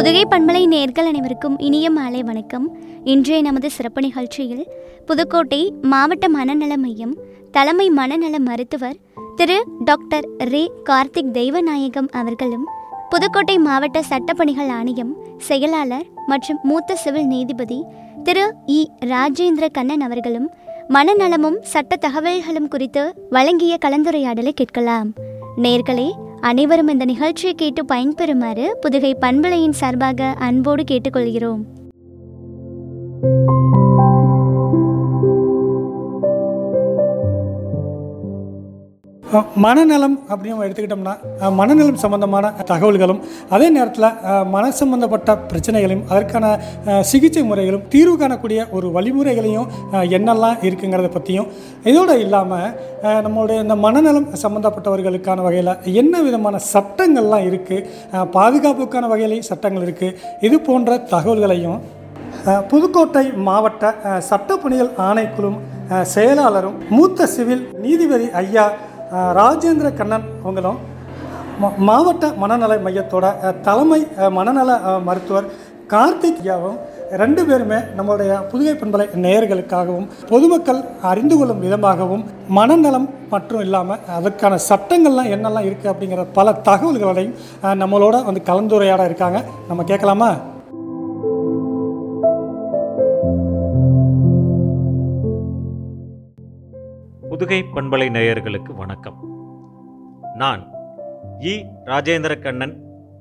புதுகை பண்பலை நேர்கள் அனைவருக்கும் இனிய மாலை வணக்கம் இன்றைய நமது சிறப்பு நிகழ்ச்சியில் புதுக்கோட்டை மாவட்ட மனநல மையம் தலைமை மனநல மருத்துவர் திரு டாக்டர் ரே கார்த்திக் தெய்வநாயகம் அவர்களும் புதுக்கோட்டை மாவட்ட சட்டப்பணிகள் ஆணையம் செயலாளர் மற்றும் மூத்த சிவில் நீதிபதி திரு இ ராஜேந்திர கண்ணன் அவர்களும் மனநலமும் சட்ட தகவல்களும் குறித்து வழங்கிய கலந்துரையாடலை கேட்கலாம் நேர்களே அனைவரும் இந்த நிகழ்ச்சியை கேட்டு பயன்பெறுமாறு புதுகை பண்பலையின் சார்பாக அன்போடு கேட்டுக்கொள்கிறோம் அஹ் மனநலம் அப்படின்னு நம்ம எடுத்துக்கிட்டோம்னா அஹ் மனநலம் சம்பந்தமான தகவல்களும் அதே நேரத்தில் அஹ் மன சம்பந்தப்பட்ட பிரச்சனைகளையும் அதற்கான அஹ் சிகிச்சை முறைகளும் தீர்வு காணக்கூடிய ஒரு வழிமுறைகளையும் அஹ் என்னெல்லாம் இருக்குங்கிறத பற்றியும் இதோடு இல்லாமல் நம்மளுடைய இந்த மனநலம் சம்பந்தப்பட்டவர்களுக்கான வகையில் என்ன விதமான சட்டங்கள்லாம் இருக்குது பாதுகாப்புக்கான வகையிலையும் சட்டங்கள் இருக்குது இது போன்ற தகவல்களையும் அஹ் புதுக்கோட்டை மாவட்ட அஹ் சட்டப்பணிகள் ஆணைக்குழும் அஹ் செயலாளரும் மூத்த சிவில் நீதிபதி ஐயா அஹ் ராஜேந்திர கண்ணன் அவங்களும் மா- மாவட்ட மனநல மையத்தோட அஹ் தலைமை அஹ் மனநல அஹ் மருத்துவர் கார்த்திக் ஐயாவும் ரெண்டு பேருமே நம்மளுடைய புதுகை பண்பலை நேயர்களுக்காகவும் பொதுமக்கள் அறிந்து கொள்ளும் விதமாகவும் மனநலம் மற்றும் இல்லாமல் அதற்கான சட்டங்கள்லாம் என்னெல்லாம் இருக்குது அப்படிங்கிற பல தகவல்களையும் அஹ் நம்மளோட வந்து கலந்துரையாட இருக்காங்க நம்ம கேட்கலாமா புதுகை பண்பலை நேயர்களுக்கு வணக்கம் நான் இ ராஜேந்திர கண்ணன்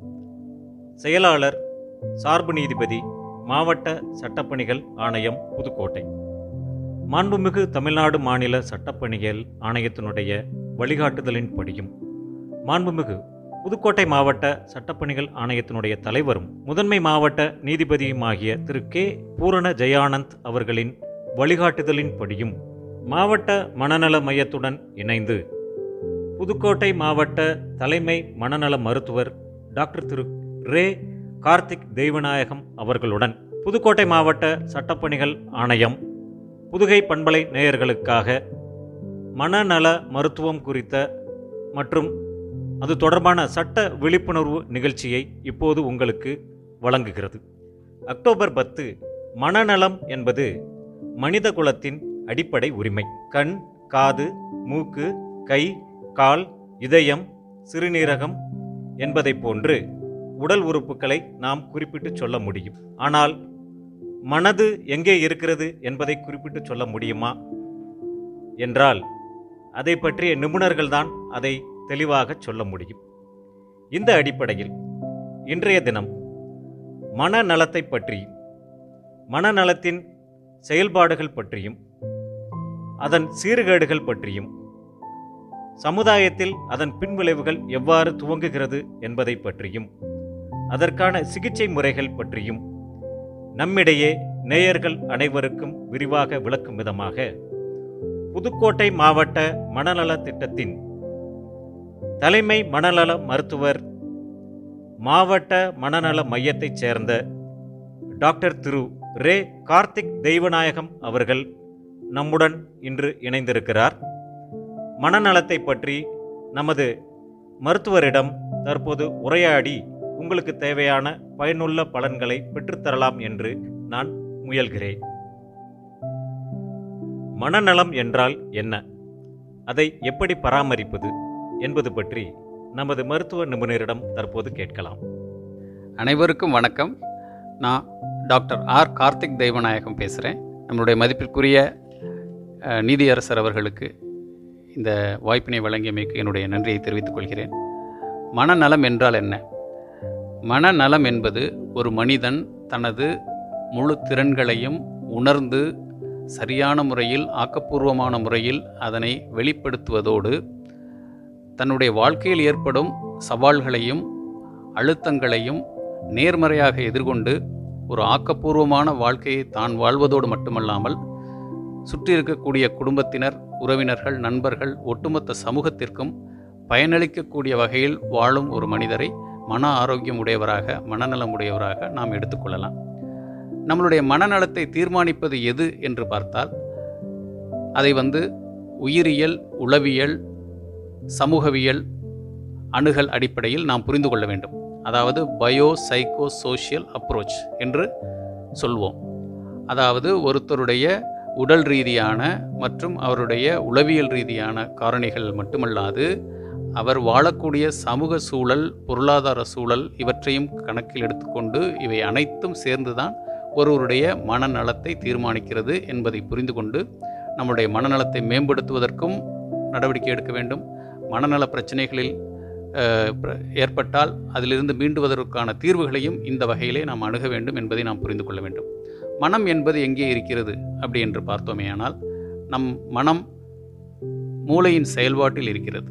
செயலாளர் சார்பு நீதிபதி மாவட்ட சட்டப்பணிகள் ஆணையம் புதுக்கோட்டை மாண்புமிகு தமிழ்நாடு மாநில சட்டப்பணிகள் ஆணையத்தினுடைய வழிகாட்டுதலின்படியும் மாண்புமிகு புதுக்கோட்டை மாவட்ட சட்டப்பணிகள் ஆணையத்தினுடைய தலைவரும் முதன்மை மாவட்ட நீதிபதியுமாகிய திரு கே பூரண ஜெயானந்த் அவர்களின் வழிகாட்டுதலின்படியும் மாவட்ட மனநல மையத்துடன் இணைந்து புதுக்கோட்டை மாவட்ட தலைமை மனநல மருத்துவர் டாக்டர் திரு ரே கார்த்திக் தெய்வநாயகம் அவர்களுடன் புதுக்கோட்டை மாவட்ட சட்டப்பணிகள் ஆணையம் புதுகை பண்பலை நேயர்களுக்காக மனநல மருத்துவம் குறித்த மற்றும் அது தொடர்பான சட்ட விழிப்புணர்வு நிகழ்ச்சியை இப்போது உங்களுக்கு வழங்குகிறது அக்டோபர் பத்து மனநலம் என்பது மனித குலத்தின் அடிப்படை உரிமை கண் காது மூக்கு கை கால் இதயம் சிறுநீரகம் என்பதைப் போன்று உடல் உறுப்புகளை நாம் குறிப்பிட்டு சொல்ல முடியும் ஆனால் மனது எங்கே இருக்கிறது என்பதை குறிப்பிட்டு சொல்ல முடியுமா என்றால் அதை பற்றிய நிபுணர்கள்தான் அதை தெளிவாக சொல்ல முடியும் இந்த அடிப்படையில் இன்றைய தினம் மனநலத்தை பற்றியும் மனநலத்தின் செயல்பாடுகள் பற்றியும் அதன் சீர்கேடுகள் பற்றியும் சமுதாயத்தில் அதன் பின்விளைவுகள் எவ்வாறு துவங்குகிறது என்பதை பற்றியும் அதற்கான சிகிச்சை முறைகள் பற்றியும் நம்மிடையே நேயர்கள் அனைவருக்கும் விரிவாக விளக்கும் விதமாக புதுக்கோட்டை மாவட்ட மனநல திட்டத்தின் தலைமை மனநல மருத்துவர் மாவட்ட மனநல மையத்தைச் சேர்ந்த டாக்டர் திரு ரே கார்த்திக் தெய்வநாயகம் அவர்கள் நம்முடன் இன்று இணைந்திருக்கிறார் மனநலத்தை பற்றி நமது மருத்துவரிடம் தற்போது உரையாடி உங்களுக்கு தேவையான பயனுள்ள பலன்களை பெற்றுத்தரலாம் என்று நான் முயல்கிறேன் மனநலம் என்றால் என்ன அதை எப்படி பராமரிப்பது என்பது பற்றி நமது மருத்துவ நிபுணரிடம் தற்போது கேட்கலாம் அனைவருக்கும் வணக்கம் நான் டாக்டர் ஆர் கார்த்திக் தெய்வநாயகம் பேசுகிறேன் நம்மளுடைய மதிப்பிற்குரிய அஹ், நீதியரசர் அவர்களுக்கு இந்த வாய்ப்பினை வழங்கியமைக்கு என்னுடைய நன்றியை தெரிவித்துக் கொள்கிறேன் மனநலம் என்றால் என்ன மனநலம் என்பது ஒரு மனிதன் தனது முழு திறன்களையும் உணர்ந்து சரியான முறையில் ஆக்கப்பூர்வமான முறையில் அதனை வெளிப்படுத்துவதோடு தன்னுடைய வாழ்க்கையில் ஏற்படும் சவால்களையும் அழுத்தங்களையும் நேர்மறையாக எதிர்கொண்டு ஒரு ஆக்கப்பூர்வமான வாழ்க்கையை தான் வாழ்வதோடு மட்டுமல்லாமல் சுற்றி இருக்கக்கூடிய குடும்பத்தினர் உறவினர்கள் நண்பர்கள் ஒட்டுமொத்த சமூகத்திற்கும் பயனளிக்கக்கூடிய வகையில் வாழும் ஒரு மனிதரை மன ஆரோக்கியம் உடையவராக மனநலம் உடையவராக நாம் எடுத்துக்கொள்ளலாம் நம்மளுடைய மனநலத்தை தீர்மானிப்பது எது என்று பார்த்தால் அதை வந்து உயிரியல் உளவியல் சமூகவியல் அணுகல் அடிப்படையில் நாம் புரிந்து கொள்ள வேண்டும் அதாவது பயோ சைக்கோ சோஷியல் அப்ரோச் என்று சொல்வோம் அதாவது ஒருத்தருடைய உடல் ரீதியான மற்றும் அவருடைய உளவியல் ரீதியான காரணிகள் மட்டுமல்லாது அவர் வாழக்கூடிய சமூக சூழல் பொருளாதார சூழல் இவற்றையும் கணக்கில் எடுத்துக்கொண்டு இவை அனைத்தும் சேர்ந்துதான் ஒருவருடைய மனநலத்தை தீர்மானிக்கிறது என்பதை புரிந்து கொண்டு நம்முடைய மனநலத்தை மேம்படுத்துவதற்கும் நடவடிக்கை எடுக்க வேண்டும் மனநல பிரச்சனைகளில் அஹ், பிர- ஏற்பட்டால் அதிலிருந்து மீண்டுவதற்கான தீர்வுகளையும் இந்த வகையிலே நாம் அணுக வேண்டும் என்பதை நாம் புரிந்து கொள்ள வேண்டும் மனம் என்பது எங்கே இருக்கிறது அப்படி என்று பார்த்தோமேயானால் நம் மனம் மூளையின் செயல்பாட்டில் இருக்கிறது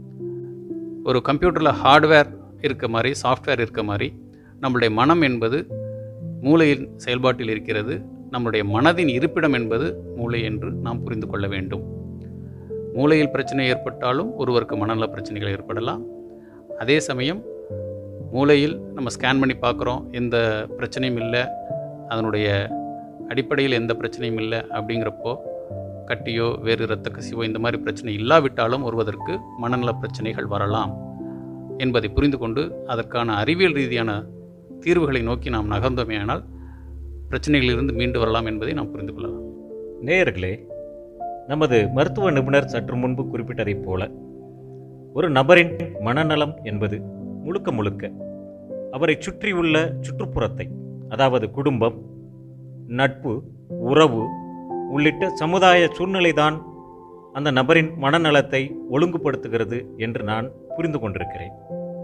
ஒரு கம்ப்யூட்டரில் ஹார்ட்வேர் இருக்க மாதிரி சாஃப்ட்வேர் இருக்க மாதிரி நம்முடைய மனம் என்பது மூளையின் செயல்பாட்டில் இருக்கிறது நம்முடைய மனதின் இருப்பிடம் என்பது மூளை என்று நாம் புரிந்து கொள்ள வேண்டும் மூளையில் பிரச்சனை ஏற்பட்டாலும் ஒருவருக்கு மனநல பிரச்சனைகள் ஏற்படலாம் அதே சமயம் மூளையில் நம்ம ஸ்கேன் பண்ணி பார்க்குறோம் எந்த பிரச்சனையும் இல்லை அதனுடைய அடிப்படையில் எந்த பிரச்சனையும் இல்லை அப்படிங்கிறப்போ கட்டியோ வேறு இரத்த கசிவோ இந்த மாதிரி பிரச்சனை இல்லாவிட்டாலும் ஒருவதற்கு மனநல பிரச்சனைகள் வரலாம் என்பதை புரிந்து கொண்டு அதற்கான அறிவியல் ரீதியான தீர்வுகளை நோக்கி நாம் நகர்ந்தோமேயானால் பிரச்சனைகளிலிருந்து மீண்டு வரலாம் என்பதை நாம் புரிந்து கொள்ளலாம் நேயர்களே நமது மருத்துவ நிபுணர் சற்று முன்பு குறிப்பிட்டதைப் போல ஒரு நபரின் மனநலம் என்பது முழுக்க முழுக்க அவரை சுற்றியுள்ள சுற்றுப்புறத்தை அதாவது குடும்பம் நட்பு உறவு உள்ளிட்ட சமுதாய சூழ்நிலைதான் அந்த நபரின் மனநலத்தை ஒழுங்குபடுத்துகிறது என்று நான் புரிந்து கொண்டிருக்கிறேன்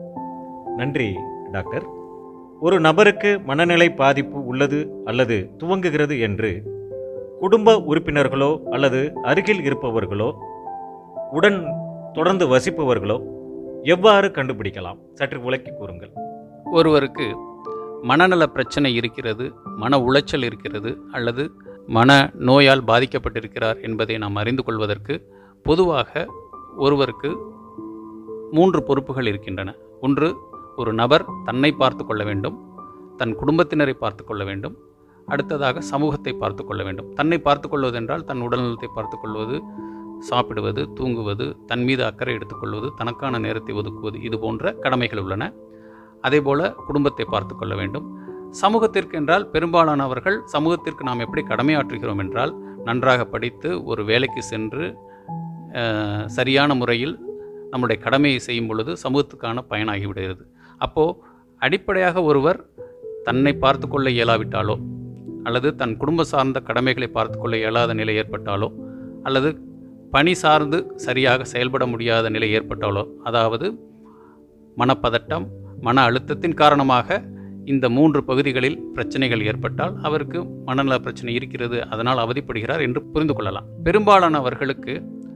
நன்றி டாக்டர் ஒரு நபருக்கு மனநிலை பாதிப்பு உள்ளது அல்லது துவங்குகிறது என்று குடும்ப உறுப்பினர்களோ அல்லது அருகில் இருப்பவர்களோ உடன் தொடர்ந்து வசிப்பவர்களோ எவ்வாறு கண்டுபிடிக்கலாம் சற்று விளக்கி கூறுங்கள் ஒருவருக்கு மனநல பிரச்சனை இருக்கிறது மன உளைச்சல் இருக்கிறது அல்லது மன நோயால் பாதிக்கப்பட்டிருக்கிறார் என்பதை நாம் அறிந்து கொள்வதற்கு பொதுவாக ஒருவருக்கு மூன்று பொறுப்புகள் இருக்கின்றன ஒன்று ஒரு நபர் தன்னை பார்த்து கொள்ள வேண்டும் தன் குடும்பத்தினரை பார்த்து கொள்ள வேண்டும் அடுத்ததாக சமூகத்தை பார்த்து கொள்ள வேண்டும் தன்னை பார்த்து கொள்வதென்றால் தன் உடல்நலத்தை பார்த்து கொள்வது சாப்பிடுவது தூங்குவது தன் மீது அக்கறை எடுத்துக்கொள்வது தனக்கான நேரத்தை ஒதுக்குவது இது போன்ற கடமைகள் உள்ளன அதேபோல குடும்பத்தை பார்த்து கொள்ள வேண்டும் சமூகத்திற்கு என்றால் பெரும்பாலானவர்கள் சமூகத்திற்கு நாம் எப்படி கடமையாற்றுகிறோம் என்றால் நன்றாக படித்து ஒரு வேலைக்கு சென்று அஹ், சரியான முறையில் நம்முடைய கடமையை செய்யும் பொழுது சமூகத்துக்கான பயனாகி விடுகிறது அப்போது அடிப்படையாக ஒருவர் தன்னை பார்த்து கொள்ள இயலாவிட்டாலோ அல்லது தன் குடும்ப சார்ந்த கடமைகளை பார்த்து கொள்ள இயலாத நிலை ஏற்பட்டாலோ அல்லது பணி சார்ந்து சரியாக செயல்பட முடியாத நிலை ஏற்பட்டாலோ அதாவது மனப்பதட்டம் மன அழுத்தத்தின் காரணமாக இந்த மூன்று பகுதிகளில் பிரச்சனைகள் ஏற்பட்டால் அவருக்கு மனநல பிரச்சனை இருக்கிறது அதனால் அவதிப்படுகிறார் என்று புரிந்து கொள்ளலாம் பெரும்பாலானவர்களுக்கு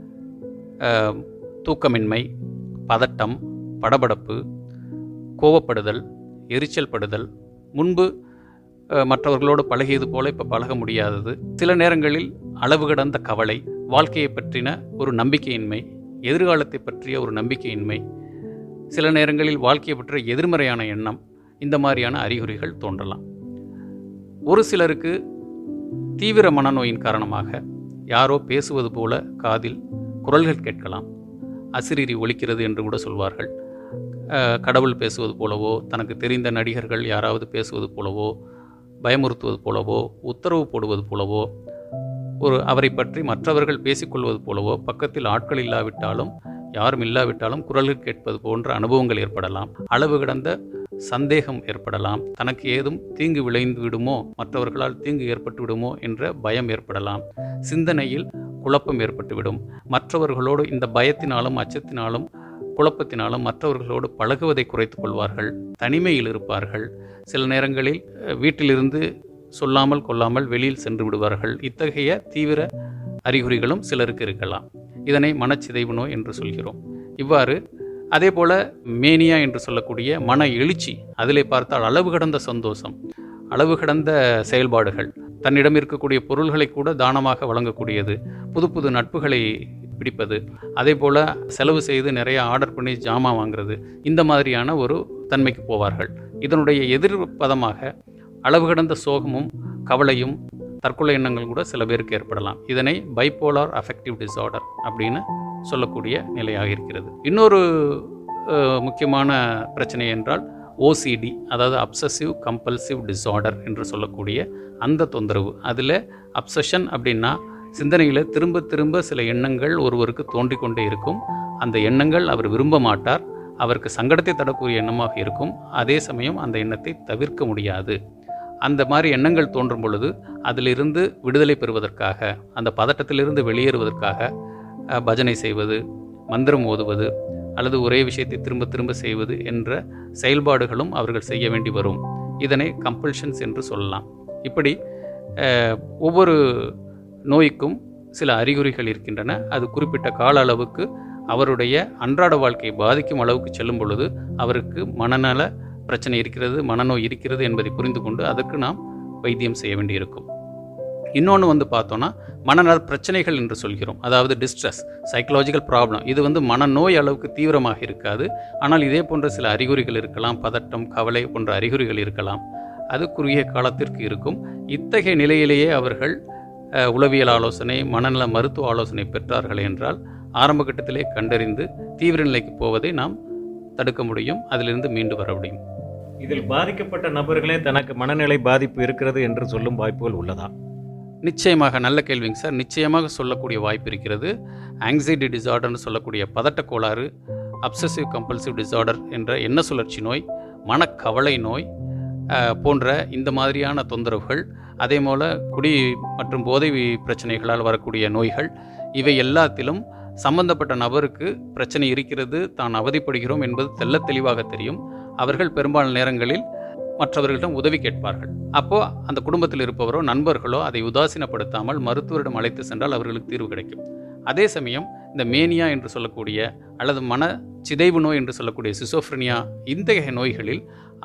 அஹ், தூக்கமின்மை பதட்டம் படபடப்பு கோவப்படுதல் எரிச்சல் படுதல் முன்பு அஹ், மற்றவர்களோடு பழகியது போல இப்போ பழக முடியாதது சில நேரங்களில் அளவு கடந்த கவலை வாழ்க்கையை பற்றின ஒரு நம்பிக்கையின்மை எதிர்காலத்தை பற்றிய ஒரு நம்பிக்கையின்மை சில நேரங்களில் வாழ்க்கையை பற்றிய எதிர்மறையான எண்ணம் இந்த மாதிரியான அறிகுறிகள் தோன்றலாம் ஒரு சிலருக்கு தீவிர மனநோயின் காரணமாக யாரோ பேசுவது போல காதில் குரல்கள் கேட்கலாம் அசிரிரி ஒலிக்கிறது என்று கூட சொல்வார்கள் அஹ், கடவுள் பேசுவது போலவோ தனக்கு தெரிந்த நடிகர்கள் யாராவது பேசுவது போலவோ பயமுறுத்துவது போலவோ உத்தரவு போடுவது போலவோ ஒரு அவரை பற்றி மற்றவர்கள் பேசிக்கொள்வது போலவோ பக்கத்தில் ஆட்கள் இல்லாவிட்டாலும் யாரும் இல்லாவிட்டாலும் குரல்கள் கேட்பது போன்ற அனுபவங்கள் ஏற்படலாம் அளவு கடந்த சந்தேகம் ஏற்படலாம் தனக்கு ஏதும் தீங்கு விளைந்து விடுமோ மற்றவர்களால் தீங்கு ஏற்பட்டு விடுமோ என்ற பயம் ஏற்படலாம் சிந்தனையில் குழப்பம் ஏற்பட்டுவிடும் மற்றவர்களோடு இந்த பயத்தினாலும் அச்சத்தினாலும் குழப்பத்தினாலும் மற்றவர்களோடு பழகுவதை குறைத்துக் கொள்வார்கள் தனிமையில் இருப்பார்கள் சில நேரங்களில் அஹ், வீட்டிலிருந்து சொல்லாமல் கொள்ளாமல் வெளியில் சென்று விடுவார்கள் இத்தகைய தீவிர அறிகுறிகளும் சிலருக்கு இருக்கலாம் இதனை மனச்சிதைவு நோய் என்று சொல்கிறோம் இவ்வாறு அதே போல மேனியா என்று சொல்லக்கூடிய மன எழுச்சி அதிலே பார்த்தால் அளவு கடந்த சந்தோஷம் அளவு கடந்த செயல்பாடுகள் தன்னிடம் இருக்கக்கூடிய பொருள்களை கூட தானமாக வழங்கக்கூடியது புது புது நட்புகளை பிடிப்பது அதே போல் செலவு செய்து நிறைய ஆர்டர் பண்ணி ஜாமான் வாங்குறது இந்த மாதிரியான ஒரு தன்மைக்கு போவார்கள் இதனுடைய எதிர்பதமாக அளவு கடந்த சோகமும் கவலையும் தற்கொலை எண்ணங்கள் கூட சில பேருக்கு ஏற்படலாம் இதனை பைப்போலார் அஃபெக்டிவ் டிஸார்டர் அப்படின்னு சொல்லக்கூடிய நிலையாக இருக்கிறது இன்னொரு அஹ், முக்கியமான பிரச்சனை என்றால் ஓசிடி அதாவது அப்சசிவ் கம்பல்சிவ் டிஸார்டர் என்று சொல்லக்கூடிய அந்த தொந்தரவு அதில் அப்சஷன் அப்படின்னா சிந்தனையில் திரும்ப திரும்ப சில எண்ணங்கள் ஒருவருக்கு தோன்றிக்கொண்டே இருக்கும் அந்த எண்ணங்கள் அவர் விரும்ப மாட்டார் அவருக்கு சங்கடத்தை தரக்கூடிய எண்ணமாக இருக்கும் அதே சமயம் அந்த எண்ணத்தை தவிர்க்க முடியாது அந்த மாதிரி எண்ணங்கள் தோன்றும் பொழுது அதிலிருந்து விடுதலை பெறுவதற்காக அந்த பதட்டத்திலிருந்து வெளியேறுவதற்காக அஹ், பஜனை செய்வது மந்திரம் ஓதுவது அல்லது ஒரே விஷயத்தை திரும்ப திரும்ப செய்வது என்ற செயல்பாடுகளும் அவர்கள் செய்ய வேண்டி வரும் இதனை கம்பல்ஷன்ஸ் என்று சொல்லலாம் இப்படி அஹ், ஒவ்வொரு நோய்க்கும் சில அறிகுறிகள் இருக்கின்றன அது குறிப்பிட்ட கால அளவுக்கு அவருடைய அன்றாட வாழ்க்கையை பாதிக்கும் அளவுக்கு செல்லும் பொழுது அவருக்கு மனநல பிரச்சனை இருக்கிறது மனநோய் இருக்கிறது என்பதை புரிந்து கொண்டு அதற்கு நாம் வைத்தியம் செய்ய வேண்டியிருக்கும் இன்னொன்று வந்து பார்த்தோன்னா மனநல பிரச்சனைகள் என்று சொல்கிறோம் அதாவது டிஸ்ட்ரெஸ் சைக்கலாஜிக்கல் ப்ராப்ளம் இது வந்து மனநோய் அளவுக்கு தீவிரமாக இருக்காது ஆனால் இதே போன்ற சில அறிகுறிகள் இருக்கலாம் பதட்டம் கவலை போன்ற அறிகுறிகள் இருக்கலாம் அது குறுகிய காலத்திற்கு இருக்கும் இத்தகைய நிலையிலேயே அவர்கள் அஹ், உளவியல் ஆலோசனை மனநல மருத்துவ ஆலோசனை பெற்றார்கள் என்றால் ஆரம்ப கட்டத்திலே கண்டறிந்து தீவிர நிலைக்கு போவதை நாம் தடுக்க முடியும் அதிலிருந்து மீண்டு வர முடியும் இதில் பாதிக்கப்பட்ட நபர்களே தனக்கு மனநிலை பாதிப்பு இருக்கிறது என்று சொல்லும் வாய்ப்புகள் உள்ளதா நிச்சயமாக நல்ல கேள்விங்க சார் நிச்சயமாக சொல்லக்கூடிய வாய்ப்பு இருக்கிறது ஆங்ஸைட்டி டிசார்டர்னு சொல்லக்கூடிய பதட்ட கோளாறு அப்சசிவ் கம்பல்சிவ் டிசார்டர் என்ற எண்ண சுழற்சி நோய் மனக்கவலை நோய் அஹ், போன்ற இந்த மாதிரியான தொந்தரவுகள் அதே போல் குடி மற்றும் போதை பிரச்சனைகளால் வரக்கூடிய நோய்கள் இவை எல்லாத்திலும் சம்பந்தப்பட்ட நபருக்கு பிரச்சனை இருக்கிறது தான் அவதிப்படுகிறோம் என்பது தெள்ளத் தெளிவாக தெரியும் அவர்கள் பெரும்பாலான நேரங்களில் மற்றவர்களிடம் உதவி கேட்பார்கள் அப்போ அந்த குடும்பத்தில் இருப்பவரோ நண்பர்களோ அதை உதாசீனப்படுத்தாமல் மருத்துவரிடம் அழைத்து சென்றால் அவர்களுக்கு தீர்வு கிடைக்கும் அதே சமயம் இந்த மேனியா என்று சொல்லக்கூடிய அல்லது மன சிதைவு நோய் என்று சொல்லக்கூடிய சிசோஃப்ரினியா இத்தகைய நோய்களில்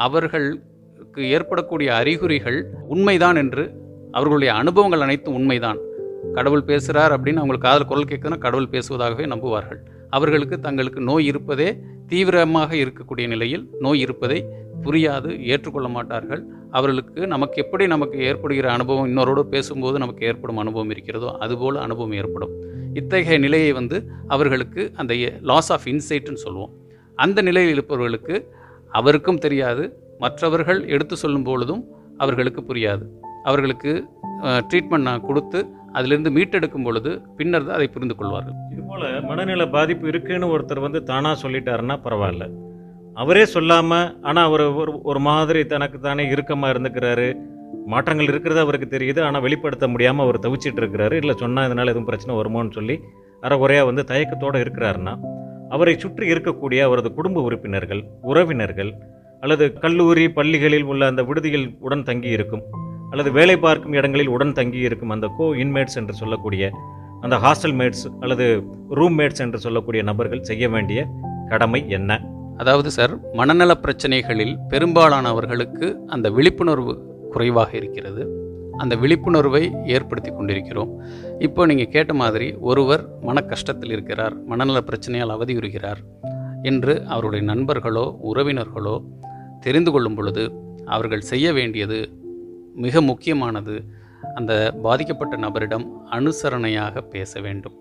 அவர்களுக்கு ஏற்படக்கூடிய அறிகுறிகள் உண்மைதான் என்று அவர்களுடைய அனுபவங்கள் அனைத்தும் உண்மைதான் கடவுள் பேசுகிறார் அப்படின்னு அவங்களுக்கு காதல் குரல் கேட்குதுன்னா கடவுள் பேசுவதாகவே நம்புவார்கள் அவர்களுக்கு தங்களுக்கு நோய் இருப்பதே தீவிரமாக இருக்கக்கூடிய நிலையில் நோய் இருப்பதை புரியாது ஏற்றுக்கொள்ள மாட்டார்கள் அவர்களுக்கு நமக்கு எப்படி நமக்கு ஏற்படுகிற அனுபவம் இன்னொருவோடு பேசும்போது நமக்கு ஏற்படும் அனுபவம் இருக்கிறதோ அதுபோல் அனுபவம் ஏற்படும் இத்தகைய நிலையை வந்து அவர்களுக்கு அந்த லாஸ் ஆஃப் இன்சைட்னு சொல்லுவோம் அந்த நிலையில் இருப்பவர்களுக்கு அவருக்கும் தெரியாது மற்றவர்கள் எடுத்து சொல்லும் பொழுதும் அவர்களுக்கு புரியாது அவர்களுக்கு ட்ரீட்மெண்ட் நான் கொடுத்து அதிலிருந்து மீட்டெடுக்கும் பொழுது பின்னர் தான் அதை புரிந்து கொள்வார்கள் இது போல மனநிலை பாதிப்பு இருக்குன்னு ஒருத்தர் வந்து தானா சொல்லிட்டாருன்னா பரவாயில்ல அவரே சொல்லாம ஆனா அவர் ஒரு ஒரு மாதிரி தனக்கு தானே இறுக்கமா இருந்துக்கிறாரு மாற்றங்கள் இருக்கிறது அவருக்கு தெரியுது ஆனால் வெளிப்படுத்த முடியாமல் அவர் தவிச்சிட்டு இருக்கிறாரு இல்லை சொன்னால் இதனால் எதுவும் பிரச்சனை வருமோன்னு சொல்லி அறகுறையாக வந்து தயக்கத்தோடு இருக்கிறாருன்னா அவரை சுற்றி இருக்கக்கூடிய அவரது குடும்ப உறுப்பினர்கள் உறவினர்கள் அல்லது கல்லூரி பள்ளிகளில் உள்ள அந்த விடுதியில் உடன் தங்கி இருக்கும் அல்லது வேலை பார்க்கும் இடங்களில் உடன் தங்கி இருக்கும் அந்த கோ இன்மேட்ஸ் என்று சொல்லக்கூடிய அந்த ஹாஸ்டல் மேட்ஸ் அல்லது ரூம் மேட்ஸ் என்று சொல்லக்கூடிய நபர்கள் செய்ய வேண்டிய கடமை என்ன அதாவது சார் மனநல பிரச்சனைகளில் பெரும்பாலானவர்களுக்கு அந்த விழிப்புணர்வு குறைவாக இருக்கிறது அந்த விழிப்புணர்வை ஏற்படுத்தி கொண்டிருக்கிறோம் இப்போ நீங்கள் கேட்ட மாதிரி ஒருவர் மன கஷ்டத்தில் இருக்கிறார் மனநல பிரச்சனையால் அவதியுறுகிறார் என்று அவருடைய நண்பர்களோ உறவினர்களோ தெரிந்து கொள்ளும் பொழுது அவர்கள் செய்ய வேண்டியது மிக முக்கியமானது அந்த பாதிக்கப்பட்ட நபரிடம் அனுசரணையாக பேச வேண்டும்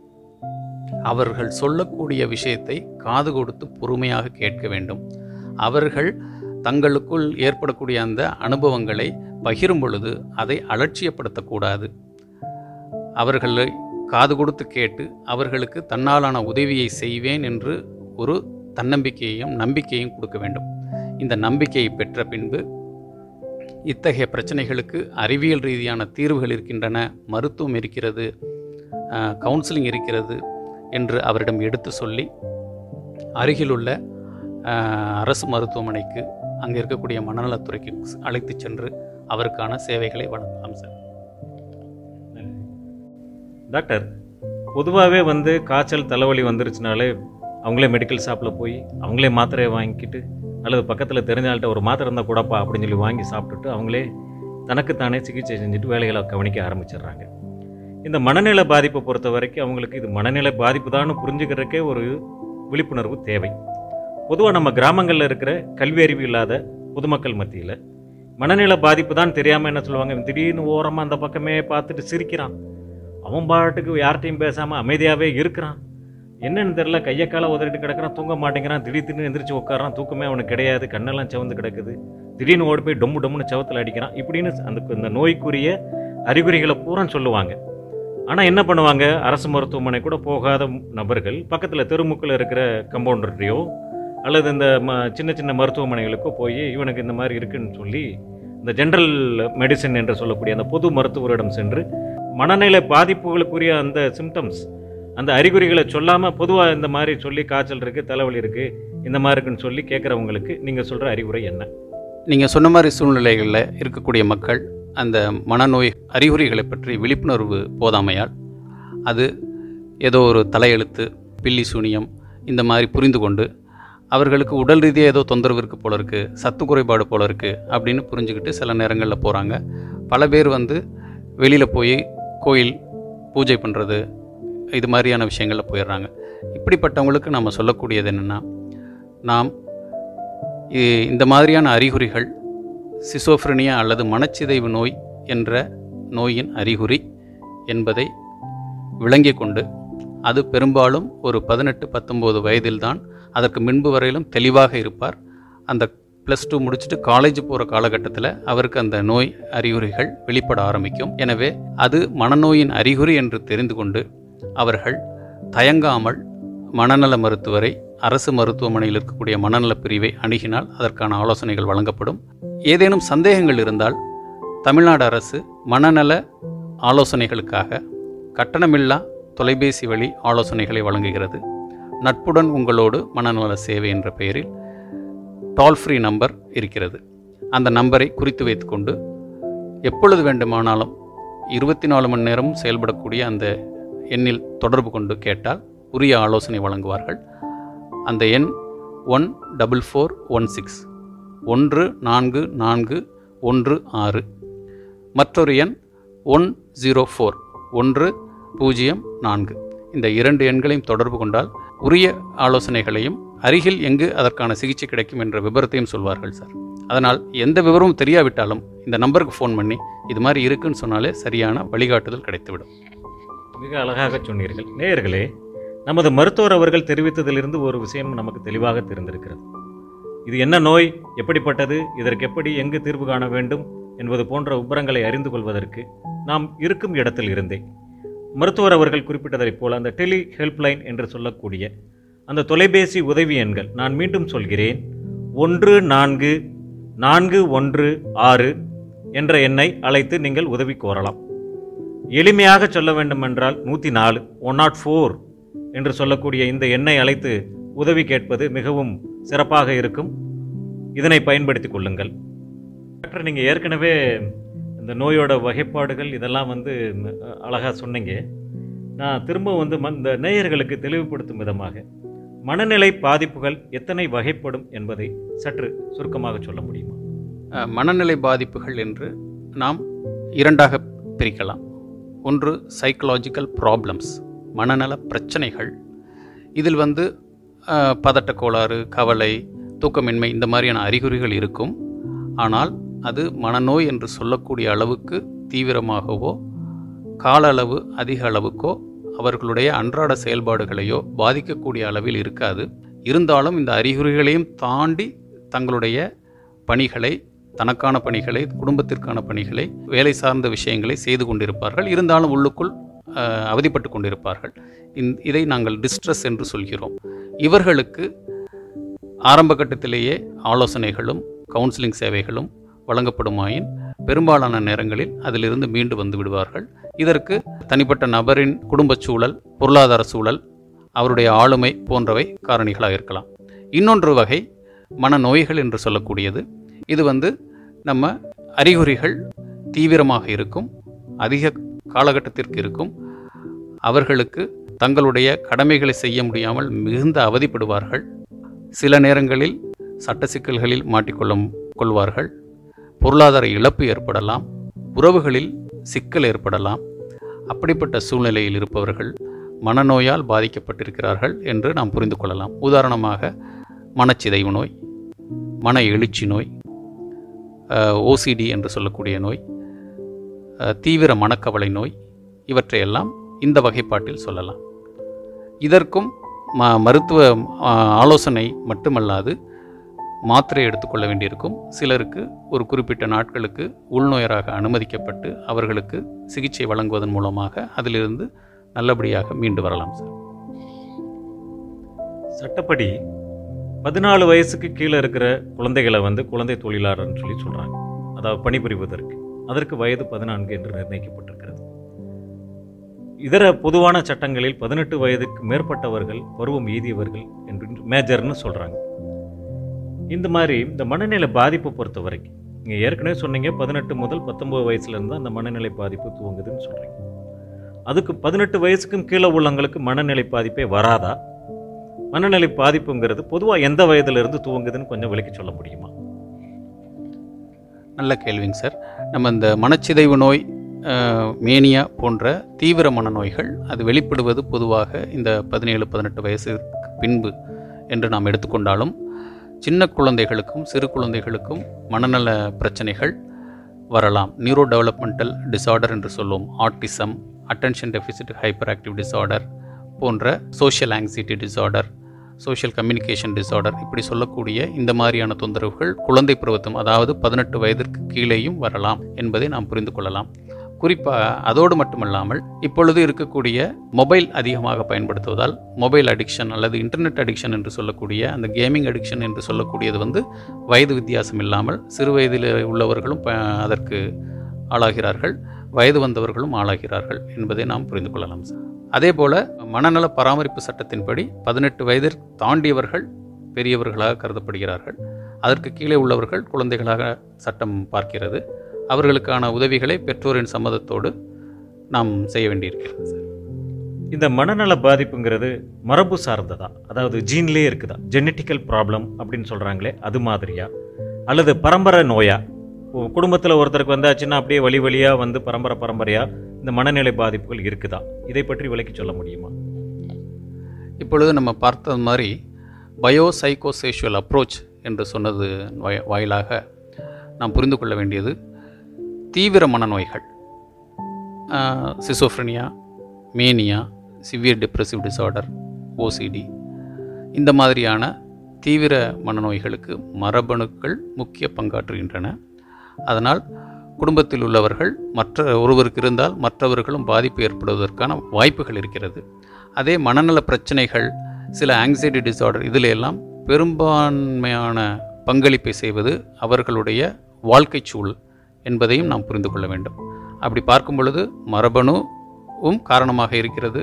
அவர்கள் சொல்லக்கூடிய விஷயத்தை காது கொடுத்து பொறுமையாக கேட்க வேண்டும் அவர்கள் தங்களுக்குள் ஏற்படக்கூடிய அந்த அனுபவங்களை பகிரும் பொழுது அதை அலட்சியப்படுத்தக்கூடாது அவர்களை காது கொடுத்து கேட்டு அவர்களுக்கு தன்னாலான உதவியை செய்வேன் என்று ஒரு தன்னம்பிக்கையையும் நம்பிக்கையும் கொடுக்க வேண்டும் இந்த நம்பிக்கையை பெற்ற பின்பு இத்தகைய பிரச்சனைகளுக்கு அறிவியல் ரீதியான தீர்வுகள் இருக்கின்றன மருத்துவம் இருக்கிறது கவுன்சிலிங் இருக்கிறது என்று அவரிடம் எடுத்து சொல்லி அருகிலுள்ள அஹ், அரசு மருத்துவமனைக்கு அங்கே இருக்கக்கூடிய மனநலத்துறைக்கு அழைத்து சென்று அவருக்கான சேவைகளை வழங்கலாம் சார் டாக்டர் பொதுவாகவே வந்து காய்ச்சல் தலைவலி வந்துருச்சுனாலே அவங்களே மெடிக்கல் ஷாப்பில் போய் அவங்களே மாத்திரையை வாங்கிக்கிட்டு அல்லது பக்கத்தில் தெரிஞ்சால்கிட்ட ஒரு மாத்திரை இருந்தால் கூடப்பா அப்படின்னு சொல்லி வாங்கி சாப்பிட்டுட்டு அவங்களே தனக்குத்தானே சிகிச்சை செஞ்சுட்டு வேலைகளை கவனிக்க ஆரம்பிச்சிடுறாங்க இந்த மனநிலை பாதிப்பை பொறுத்த வரைக்கும் அவங்களுக்கு இது மனநிலை பாதிப்பு தான் புரிஞ்சுக்கிறதுக்கே ஒரு விழிப்புணர்வு தேவை பொதுவாக நம்ம கிராமங்களில் இருக்கிற கல்வி அறிவு இல்லாத பொதுமக்கள் மத்தியில் மனநிலை பாதிப்பு தான் தெரியாமல் என்ன சொல்லுவாங்க இவன் திடீர்னு ஓரமாக அந்த பக்கமே பார்த்துட்டு சிரிக்கிறான் அவன் பாட்டுக்கு யார்கிட்டையும் பேசாமல் அமைதியாகவே இருக்கிறான் என்னன்னு தெரில கையை காலை உதறிட்டு கிடக்குறான் தூங்க மாட்டேங்கிறான் திடீர் திடீர்னு எந்திரிச்சு உட்காரான் தூக்கமே அவனுக்கு கிடையாது கண்ணெல்லாம் சிவந்து கிடக்குது திடீர்னு ஓடி போய் டொம்மு டொம்முன்னு செவத்தில் அடிக்கிறான் இப்படின்னு அந்த இந்த நோய்க்குரிய அறிகுறிகளை பூரா சொல்லுவாங்க ஆனால் என்ன பண்ணுவாங்க அரசு மருத்துவமனை கூட போகாத நபர்கள் பக்கத்தில் தெருமுக்கில் இருக்கிற கம்பவுண்டர்டையோ அல்லது இந்த ம சின்ன சின்ன மருத்துவமனைகளுக்கோ போய் இவனுக்கு இந்த மாதிரி இருக்குன்னு சொல்லி இந்த ஜென்ரல் மெடிசின் என்று சொல்லக்கூடிய அந்த பொது மருத்துவரிடம் சென்று மனநிலை பாதிப்புகளுக்குரிய அந்த சிம்டம்ஸ் அந்த அறிகுறிகளை சொல்லாமல் பொதுவாக இந்த மாதிரி சொல்லி காய்ச்சல் இருக்குது தலைவலி இருக்குது இந்த மாதிரி இருக்குன்னு சொல்லி கேட்குறவங்களுக்கு நீங்கள் சொல்கிற அறிகுறி என்ன நீங்கள் சொன்ன மாதிரி சூழ்நிலைகளில் இருக்கக்கூடிய மக்கள் அந்த மனநோய் அறிகுறிகளை பற்றி விழிப்புணர்வு போதாமையால் அது ஏதோ ஒரு தலையெழுத்து பில்லி சூனியம் இந்த மாதிரி புரிந்து கொண்டு அவர்களுக்கு உடல் ரீதியாக ஏதோ தொந்தரவு இருக்குது போல இருக்குது சத்து குறைபாடு போல இருக்குது அப்படின்னு புரிஞ்சுக்கிட்டு சில நேரங்களில் போகிறாங்க பல பேர் வந்து வெளியில் போய் கோயில் பூஜை பண்ணுறது இது மாதிரியான விஷயங்களில் போயிடுறாங்க இப்படிப்பட்டவங்களுக்கு நம்ம சொல்லக்கூடியது என்னென்னா நாம் இ- இந்த மாதிரியான அறிகுறிகள் சிசோஃப்ரினியா அல்லது மனச்சிதைவு நோய் என்ற நோயின் அறிகுறி என்பதை விளங்கிக் கொண்டு அது பெரும்பாலும் ஒரு பதினெட்டு பத்தொம்போது வயதில்தான் அதற்கு முன்பு வரையிலும் தெளிவாக இருப்பார் அந்த ப்ளஸ் டூ முடிச்சுட்டு காலேஜ் போகிற காலகட்டத்தில் அவருக்கு அந்த நோய் அறிகுறிகள் வெளிப்பட ஆரம்பிக்கும் எனவே அது மனநோயின் அறிகுறி என்று தெரிந்து கொண்டு அவர்கள் தயங்காமல் மனநல மருத்துவரை அரசு மருத்துவமனையில் இருக்கக்கூடிய மனநலப் பிரிவை அணுகினால் அதற்கான ஆலோசனைகள் வழங்கப்படும் ஏதேனும் சந்தேகங்கள் இருந்தால் தமிழ்நாடு அரசு மனநல ஆலோசனைகளுக்காக கட்டணமில்லா தொலைபேசி வழி ஆலோசனைகளை வழங்குகிறது நட்புடன் உங்களோடு மனநல சேவை என்ற பெயரில் டால் ஃப்ரீ நம்பர் இருக்கிறது அந்த நம்பரை குறித்து வைத்துக்கொண்டு எப்பொழுது வேண்டுமானாலும் இருபத்தி நாலு மணி நேரமும் செயல்படக்கூடிய அந்த எண்ணில் தொடர்பு கொண்டு கேட்டால் உரிய ஆலோசனை வழங்குவார்கள் அந்த எண் one double four one six ஒன்று நான்கு நான்கு ஒன்று ஆறு மற்றொரு எண் ஒன் ஜீரோ ஃபோர் ஒன்று பூஜ்ஜியம் நான்கு இந்த இரண்டு எண்களையும் தொடர்பு கொண்டால் உரிய ஆலோசனைகளையும் அருகில் எங்கு அதற்கான சிகிச்சை கிடைக்கும் என்ற விபரத்தையும் சொல்வார்கள் சார் அதனால் எந்த விவரமும் தெரியாவிட்டாலும் இந்த நம்பருக்கு ஃபோன் பண்ணி இது மாதிரி இருக்குன்னு சொன்னாலே சரியான வழிகாட்டுதல் கிடைத்துவிடும் மிக அழகாக சொன்னீர்கள் நேயர்களே நமது மருத்துவர் அவர்கள் தெரிவித்ததிலிருந்து ஒரு விஷயம் நமக்கு தெளிவாக தெரிந்திருக்கிறது இது என்ன நோய் எப்படிப்பட்டது இதற்கு எப்படி எங்கு தீர்வு காண வேண்டும் என்பது போன்ற விபரங்களை அறிந்து கொள்வதற்கு நாம் இருக்கும் இடத்தில் இருந்தே மருத்துவர் அவர்கள் குறிப்பிட்டதைப் போல அந்த டெலி ஹெல்ப்லைன் என்று சொல்லக்கூடிய அந்த தொலைபேசி உதவி எண்கள் நான் மீண்டும் சொல்கிறேன் ஒன்று நான்கு நான்கு ஒன்று ஆறு என்ற எண்ணை அழைத்து நீங்கள் உதவி கோரலாம் எளிமையாக சொல்ல வேண்டுமென்றால் நூற்றி நாலு ஒன் நாட் ஃபோர் என்று சொல்லக்கூடிய இந்த எண்ணை அழைத்து உதவி கேட்பது மிகவும் சிறப்பாக இருக்கும் இதனை பயன்படுத்திக் கொள்ளுங்கள் டாக்டர் நீங்கள் ஏற்கனவே இந்த நோயோட வகைப்பாடுகள் இதெல்லாம் வந்து அழகாக சொன்னீங்க நான் திரும்ப வந்து ம- இந்த நேயர்களுக்கு தெளிவுபடுத்தும் விதமாக மனநிலை பாதிப்புகள் எத்தனை வகைப்படும் என்பதை சற்று சுருக்கமாக சொல்ல முடியுமா அஹ், மனநிலை பாதிப்புகள் என்று நாம் இரண்டாக பிரிக்கலாம் ஒன்று சைக்கலாஜிக்கல் ப்ராப்ளம்ஸ் மனநல பிரச்சனைகள் இதில் வந்து அஹ், பதட்டக் கோளாறு கவலை தூக்கமின்மை இந்த மாதிரியான அறிகுறிகள் இருக்கும் ஆனால் அது மனநோய் என்று சொல்லக்கூடிய அளவுக்கு தீவிரமாகவோ கால அளவு அதிக அளவுக்கோ அவர்களுடைய அன்றாட செயல்பாடுகளையோ பாதிக்கக்கூடிய அளவில் இருக்காது இருந்தாலும் இந்த அறிகுறிகளையும் தாண்டி தங்களுடைய பணிகளை தனக்கான பணிகளை குடும்பத்திற்கான பணிகளை வேலை சார்ந்த விஷயங்களை செய்து கொண்டிருப்பார்கள் இருந்தாலும் உள்ளுக்குள் அஹ், அவதிப்பட்டு கொண்டிருப்பார்கள் இந் இதை நாங்கள் டிஸ்ட்ரெஸ் என்று சொல்கிறோம் இவர்களுக்கு ஆரம்ப கட்டத்திலேயே ஆலோசனைகளும் கவுன்சிலிங் சேவைகளும் வழங்கப்படுமாயின் பெரும்பாலான நேரங்களில் அதிலிருந்து மீண்டு வந்து விடுவார்கள் இதற்கு தனிப்பட்ட நபரின் குடும்பச் சூழல் பொருளாதார சூழல் அவருடைய ஆளுமை போன்றவை காரணிகளாக இருக்கலாம் இன்னொன்று வகை மனநோய்கள் என்று சொல்லக்கூடியது இது வந்து நம்ம அறிகுறிகள் தீவிரமாக இருக்கும் அதிக காலகட்டத்திற்கு இருக்கும் அவர்களுக்கு தங்களுடைய கடமைகளை செய்ய முடியாமல் மிகுந்த அவதிப்படுவார்கள் சில நேரங்களில் சட்ட சிக்கல்களில் மாட்டிக்கொள்ளும் கொள்வார்கள் பொருளாதார இழப்பு ஏற்படலாம் உறவுகளில் சிக்கல் ஏற்படலாம் அப்படிப்பட்ட சூழ்நிலையில் இருப்பவர்கள் மனநோயால் பாதிக்கப்பட்டிருக்கிறார்கள் என்று நாம் புரிந்து கொள்ளலாம் உதாரணமாக மனச்சிதைவு நோய் மன எழுச்சி நோய் ஓசிடி என்று சொல்லக்கூடிய நோய் அஹ், தீவிர மனக்கவலை நோய் இவற்றையெல்லாம் இந்த வகைப்பாட்டில் சொல்லலாம் இதற்கும் ம மருத்துவ ஆ, ஆலோசனை மட்டுமல்லாது மாத்திரை எடுத்துக்கொள்ள வேண்டியிருக்கும் சிலருக்கு ஒரு குறிப்பிட்ட நாட்களுக்கு உள்நோயராக அனுமதிக்கப்பட்டு அவர்களுக்கு சிகிச்சை வழங்குவதன் மூலமாக அதிலிருந்து நல்லபடியாக மீண்டு வரலாம் சார் சட்டப்படி பதினாலு வயசுக்கு கீழே இருக்கிற குழந்தைகளை வந்து குழந்தை தொழிலாளர்னு சொல்லி சொல்கிறாங்க அதாவது பணிபுரிவதற்கு அதற்கு வயது பதினான்கு என்று நிர்ணயிக்கப்பட்டிருக்கிறது இதர பொதுவான சட்டங்களில் பதினெட்டு வயதுக்கு மேற்பட்டவர்கள் பருவம் எய்தியவர்கள் என்று மேஜர்னு சொல்கிறாங்க இந்த மாதிரி இந்த மனநிலை பாதிப்பை பொறுத்த வரைக்கும் நீங்கள் ஏற்கனவே சொன்னீங்க பதினெட்டு முதல் பத்தொம்பது வயசுலேருந்து அந்த மனநிலை பாதிப்பு துவங்குதுன்னு சொல்கிறீங்க அதுக்கு பதினெட்டு வயசுக்கும் கீழே உள்ளவங்களுக்கு மனநிலை பாதிப்பே வராதா மனநிலை பாதிப்புங்கிறது பொதுவாக எந்த வயதிலிருந்து துவங்குதுன்னு கொஞ்சம் விளக்கி சொல்ல முடியுமா நல்ல கேள்விங்க சார் நம்ம இந்த மனச்சிதைவு நோய் அஹ், மேனியா போன்ற தீவிர மனநோய்கள் அது வெளிப்படுவது பொதுவாக இந்த பதினேழு பதினெட்டு வயசுக்கு பின்பு என்று நாம் எடுத்துக்கொண்டாலும் சின்ன குழந்தைகளுக்கும் சிறு குழந்தைகளுக்கும் மனநல பிரச்சனைகள் வரலாம் நியூரோ டெவலப்மெண்டல் டிசார்டர் என்று சொல்லுவோம் autism attention deficit hyper active disorder போன்ற social anxiety disorder social communication disorder இப்படி சொல்லக்கூடிய இந்த மாதிரியான தொந்தரவுகள் குழந்தை பருவத்தும் அதாவது பதினெட்டு வயதிற்கு கீழேயும் வரலாம் என்பதை நாம் புரிந்து கொள்ளலாம் குறிப்பாக அதோடு மட்டுமல்லாமல் இப்பொழுது இருக்கக்கூடிய மொபைல் அதிகமாக பயன்படுத்துவதால் மொபைல் அடிக்ஷன் அல்லது இன்டர்நெட் அடிக்ஷன் என்று சொல்லக்கூடிய அந்த கேமிங் அடிக்ஷன் என்று சொல்லக்கூடியது வந்து வயது வித்தியாசம் இல்லாமல் சிறு வயதில் உள்ளவர்களும் ப- அதற்கு ஆளாகிறார்கள் வயது வந்தவர்களும் ஆளாகிறார்கள் என்பதை நாம் புரிந்து கொள்ளலாம் சார் அதே போல மனநல பராமரிப்பு சட்டத்தின்படி பதினெட்டு வயதில் தாண்டியவர்கள் பெரியவர்களாக கருதப்படுகிறார்கள் அதற்கு கீழே உள்ளவர்கள் குழந்தைகளாக சட்டம் பார்க்கிறது அவர்களுக்கான உதவிகளை பெற்றோரின் சம்மதத்தோடு நாம் செய்ய வேண்டியிருக்கிறது சார் இந்த மனநல பாதிப்புங்கிறது மரபு சார்ந்ததா அதாவது ஜீன்லேயே இருக்குதா ஜெனட்டிக்கல் ப்ராப்ளம் அப்படின்னு சொல்கிறாங்களே அது மாதிரியா அல்லது பரம்பரை நோயா குடும்பத்தில் ஒருத்தருக்கு வந்தாச்சுன்னா அப்படியே வழி வழியாக வந்து பரம்பரை பரம்பரையாக இந்த மனநிலை பாதிப்புகள் இருக்குதா இதை பற்றி விளக்கி சொல்ல முடியுமா இப்பொழுது நம்ம பார்த்தது மாதிரி பயோ சைக்கோசேஷுவல் அப்ரோச் என்று சொன்னது வாய்- வாயிலாக நாம் புரிந்து கொள்ள வேண்டியது தீவிர மனநோய்கள் schizophrenia mania severe depressive disorder OCD இந்த மாதிரியான தீவிர மனநோய்களுக்கு மரபணுக்கள் முக்கிய பங்காற்றுகின்றன அதனால் குடும்பத்தில் உள்ளவர்கள் மற்ற ஒருவருக்கு இருந்தால் மற்றவர்களும் பாதிப்பு ஏற்படுவதற்கான வாய்ப்புகள் இருக்கிறது அதே மனநல பிரச்சனைகள் சில ஆங்ஸைட்டி டிசார்டர் இதில் எல்லாம் பெரும்பான்மையான பங்களிப்பை செய்வது அவர்களுடைய வாழ்க்கைச் சூழல் என்பதையும் நாம் புரிந்து கொள்ள வேண்டும் அப்படி பார்க்கும் பொழுது மரபணுவும் காரணமாக இருக்கிறது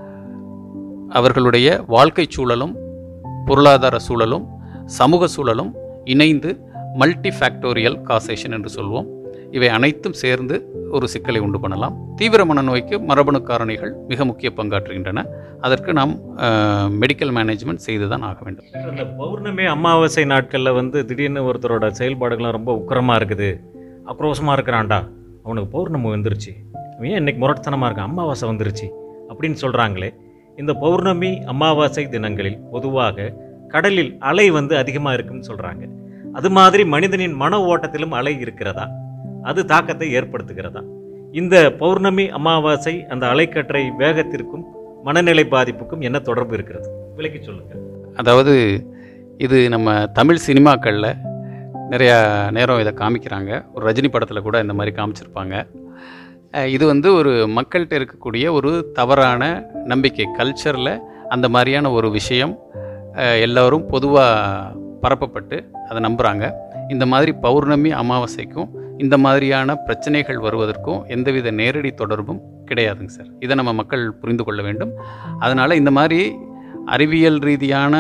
அவர்களுடைய வாழ்க்கைச் சூழலும் பொருளாதார சூழலும் சமூக சூழலும் இணைந்து மல்டி ஃபேக்டோரியல் காசேஷன் என்று சொல்வோம் இவை அனைத்தும் சேர்ந்து ஒரு சிக்கலை உண்டு பண்ணலாம் தீவிர மனநோய்க்கு மரபணு காரணிகள் மிக முக்கிய பங்காற்றுகின்றன அதற்கு நாம் மெடிக்கல் மேனேஜ்மெண்ட் செய்து தான் ஆக வேண்டும் இந்த பௌர்ணமி அமாவாசை நாட்களில் வந்து திடீர்னு ஒருத்தரோட செயல்பாடுகள்லாம் ரொம்ப உக்கிரமாக இருக்குது ஆக்ரோஷமாக இருக்கிறான்டா அவனுக்கு பௌர்ணமி வந்துருச்சு அவன் ஏன் இன்னைக்கு முரட்டுத்தனமாக இருக்கான் அமாவாசை வந்துருச்சு அப்படின்னு சொல்கிறாங்களே இந்த பௌர்ணமி அமாவாசை தினங்களில் பொதுவாக கடலில் அலை வந்து அதிகமாக இருக்குன்னு சொல்கிறாங்க அது மாதிரி மனிதனின் மன ஓட்டத்திலும் அலை இருக்கிறதா அது தாக்கத்தை ஏற்படுத்துகிறதா இந்த பௌர்ணமி அமாவாசை அந்த அலைக்கற்றை வேகத்திற்கும் மனநிலை பாதிப்புக்கும் என்ன தொடர்பு இருக்கிறது விளக்கி சொல்லுங்கள் அதாவது இது நம்ம தமிழ் சினிமாக்களில் நிறையா நேரம் இதை காமிக்கிறாங்க ஒரு ரஜினி படத்தில் கூட இந்த மாதிரி காமிச்சிருப்பாங்க அஹ் இது வந்து ஒரு மக்கள்கிட்ட இருக்கக்கூடிய ஒரு தவறான நம்பிக்கை கல்ச்சரில் அந்த மாதிரியான ஒரு விஷயம் அஹ் எல்லாரும் பொதுவாக பரப்பப்பட்டு அதை நம்புகிறாங்க இந்த மாதிரி பௌர்ணமி அமாவாசைக்கும் இந்த மாதிரியான பிரச்சனைகள் வருவதற்கும் எந்தவித நேரடி தொடர்பும் கிடையாதுங்க சார் இதை நம்ம மக்கள் புரிந்து கொள்ள வேண்டும் அதனால் இந்த மாதிரி அறிவியல் ரீதியான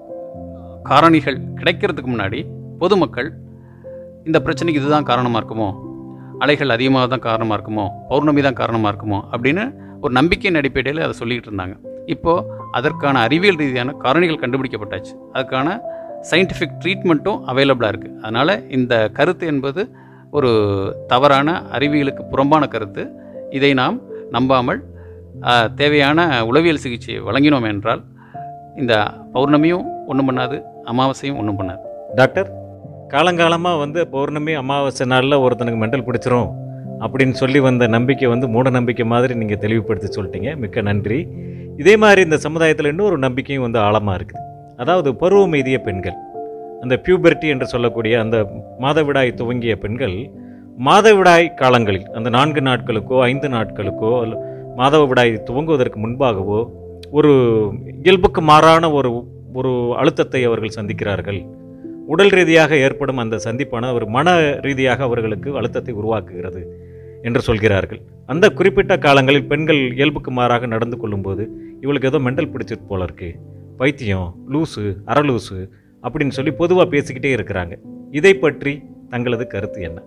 காரணிகள் கிடைக்கிறதுக்கு முன்னாடி பொதுமக்கள் இந்த பிரச்சனைக்கு இதுதான் காரணமாக இருக்குமோ அலைகள் அதிகமாக தான் காரணமாக இருக்குமோ பௌர்ணமி தான் காரணமாக இருக்குமோ அப்படின்னு ஒரு நம்பிக்கையின் அடிப்படையில் அதை சொல்லிக்கிட்டு இருந்தாங்க இப்போது அதற்கான அறிவியல் ரீதியான காரணிகள் கண்டுபிடிக்கப்பட்டாச்சு அதுக்கான சயின்டிஃபிக் ட்ரீட்மெண்ட்டும் அவைலபிளாக இருக்குது அதனால் இந்த கருத்து என்பது ஒரு தவறான அறிவியலுக்கு புறம்பான கருத்து இதை நாம் நம்பாமல் ஆஹ், தேவையான உளவியல் சிகிச்சையை வழங்கினோம் என்றால் இந்த பௌர்ணமியும் ஒன்றும் பண்ணாது அமாவாசையும் ஒன்றும் பண்ணாது டாக்டர் காலங்காலமாக வந்து பௌர்ணமி அமாவாசை நாளில் ஒருத்தனுக்கு மெண்டல் பிடிச்சிரும் அப்படின்னு சொல்லி வந்த நம்பிக்கை வந்து மூட நம்பிக்கை மாதிரி நீங்கள் தெளிவுபடுத்தி சொல்லிட்டீங்க மிக்க நன்றி இதே மாதிரி இந்த சமுதாயத்தில் இன்னொரு நம்பிக்கையும் வந்து ஆழமாக இருக்குது அதாவது பருவம் எய்திய பெண்கள் அந்த பியூபர்ட்டி என்று சொல்லக்கூடிய அந்த மாதவிடாய் துவங்கிய பெண்கள் மாதவிடாய் காலங்களில் அந்த நான்கு நாட்களுக்கோ ஐந்து நாட்களுக்கோ அல்ல மாதவிடாய் துவங்குவதற்கு முன்பாகவோ ஒரு இயல்புக்கு மாறான ஒரு ஒரு அழுத்தத்தை அவர்கள் சந்திக்கிறார்கள் உடல் ரீதியாக ஏற்படும் அந்த சந்திப்பான ஒரு மன ரீதியாக அவர்களுக்கு அழுத்தத்தை உருவாக்குகிறது என்று சொல்கிறார்கள் அந்த குறிப்பிட்ட காலங்களில் பெண்கள் இயல்புக்கு மாறாக நடந்து கொள்ளும்போது இவளுக்கு ஏதோ மெண்டல் பிடிச்சிட்டு போல இருக்கு பைத்தியம் லூசு அரலூசு அப்படின்னு சொல்லி பொதுவாக பேசிக்கிட்டே இருக்கிறாங்க இதை பற்றி தங்களது கருத்து என்ன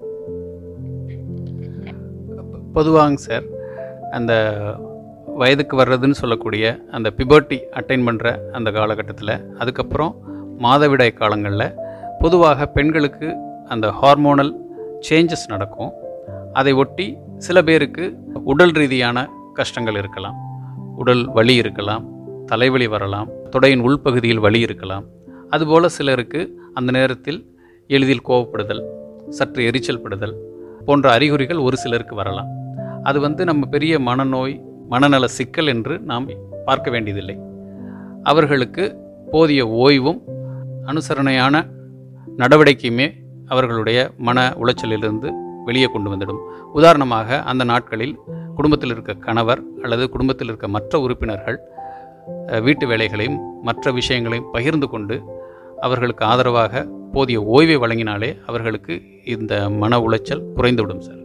பொதுவாங்க சார் அந்த வயதுக்கு வர்றதுன்னு சொல்லக்கூடிய அந்த பிபர்ட்டி அட்டைன் பண்ணுற அந்த காலகட்டத்தில் அதுக்கப்புறம் மாதவிடாய் காலங்களில் பொதுவாக பெண்களுக்கு அந்த ஹார்மோனல் சேஞ்சஸ் நடக்கும் அதை ஒட்டி சில பேருக்கு உடல் ரீதியான கஷ்டங்கள் இருக்கலாம் உடல் வலி இருக்கலாம் தலைவலி வரலாம் தொடையின் உள்பகுதியில் வலி இருக்கலாம் அதுபோல் சிலருக்கு அந்த நேரத்தில் எளிதில் கோவப்படுதல் சற்று எரிச்சல் படுதல் போன்ற அறிகுறிகள் ஒரு சிலருக்கு வரலாம் அது வந்து நம்ம பெரிய மனநோய் மனநல சிக்கல் என்று நாம் பார்க்க வேண்டியதில்லை அவர்களுக்கு போதிய ஓய்வும் அனுசரணையான நடவடிக்கையுமே அவர்களுடைய மன உளைச்சலிலிருந்து வெளியே கொண்டு வந்துடும் உதாரணமாக அந்த நாட்களில் குடும்பத்தில் இருக்க கணவர் அல்லது குடும்பத்தில் இருக்க மற்ற உறுப்பினர்கள் அஹ், வீட்டு வேலைகளையும் மற்ற விஷயங்களையும் பகிர்ந்து கொண்டு அவர்களுக்கு ஆதரவாக போதிய ஓய்வை வழங்கினாலே அவர்களுக்கு இந்த மன உளைச்சல் குறைந்துவிடும் சார்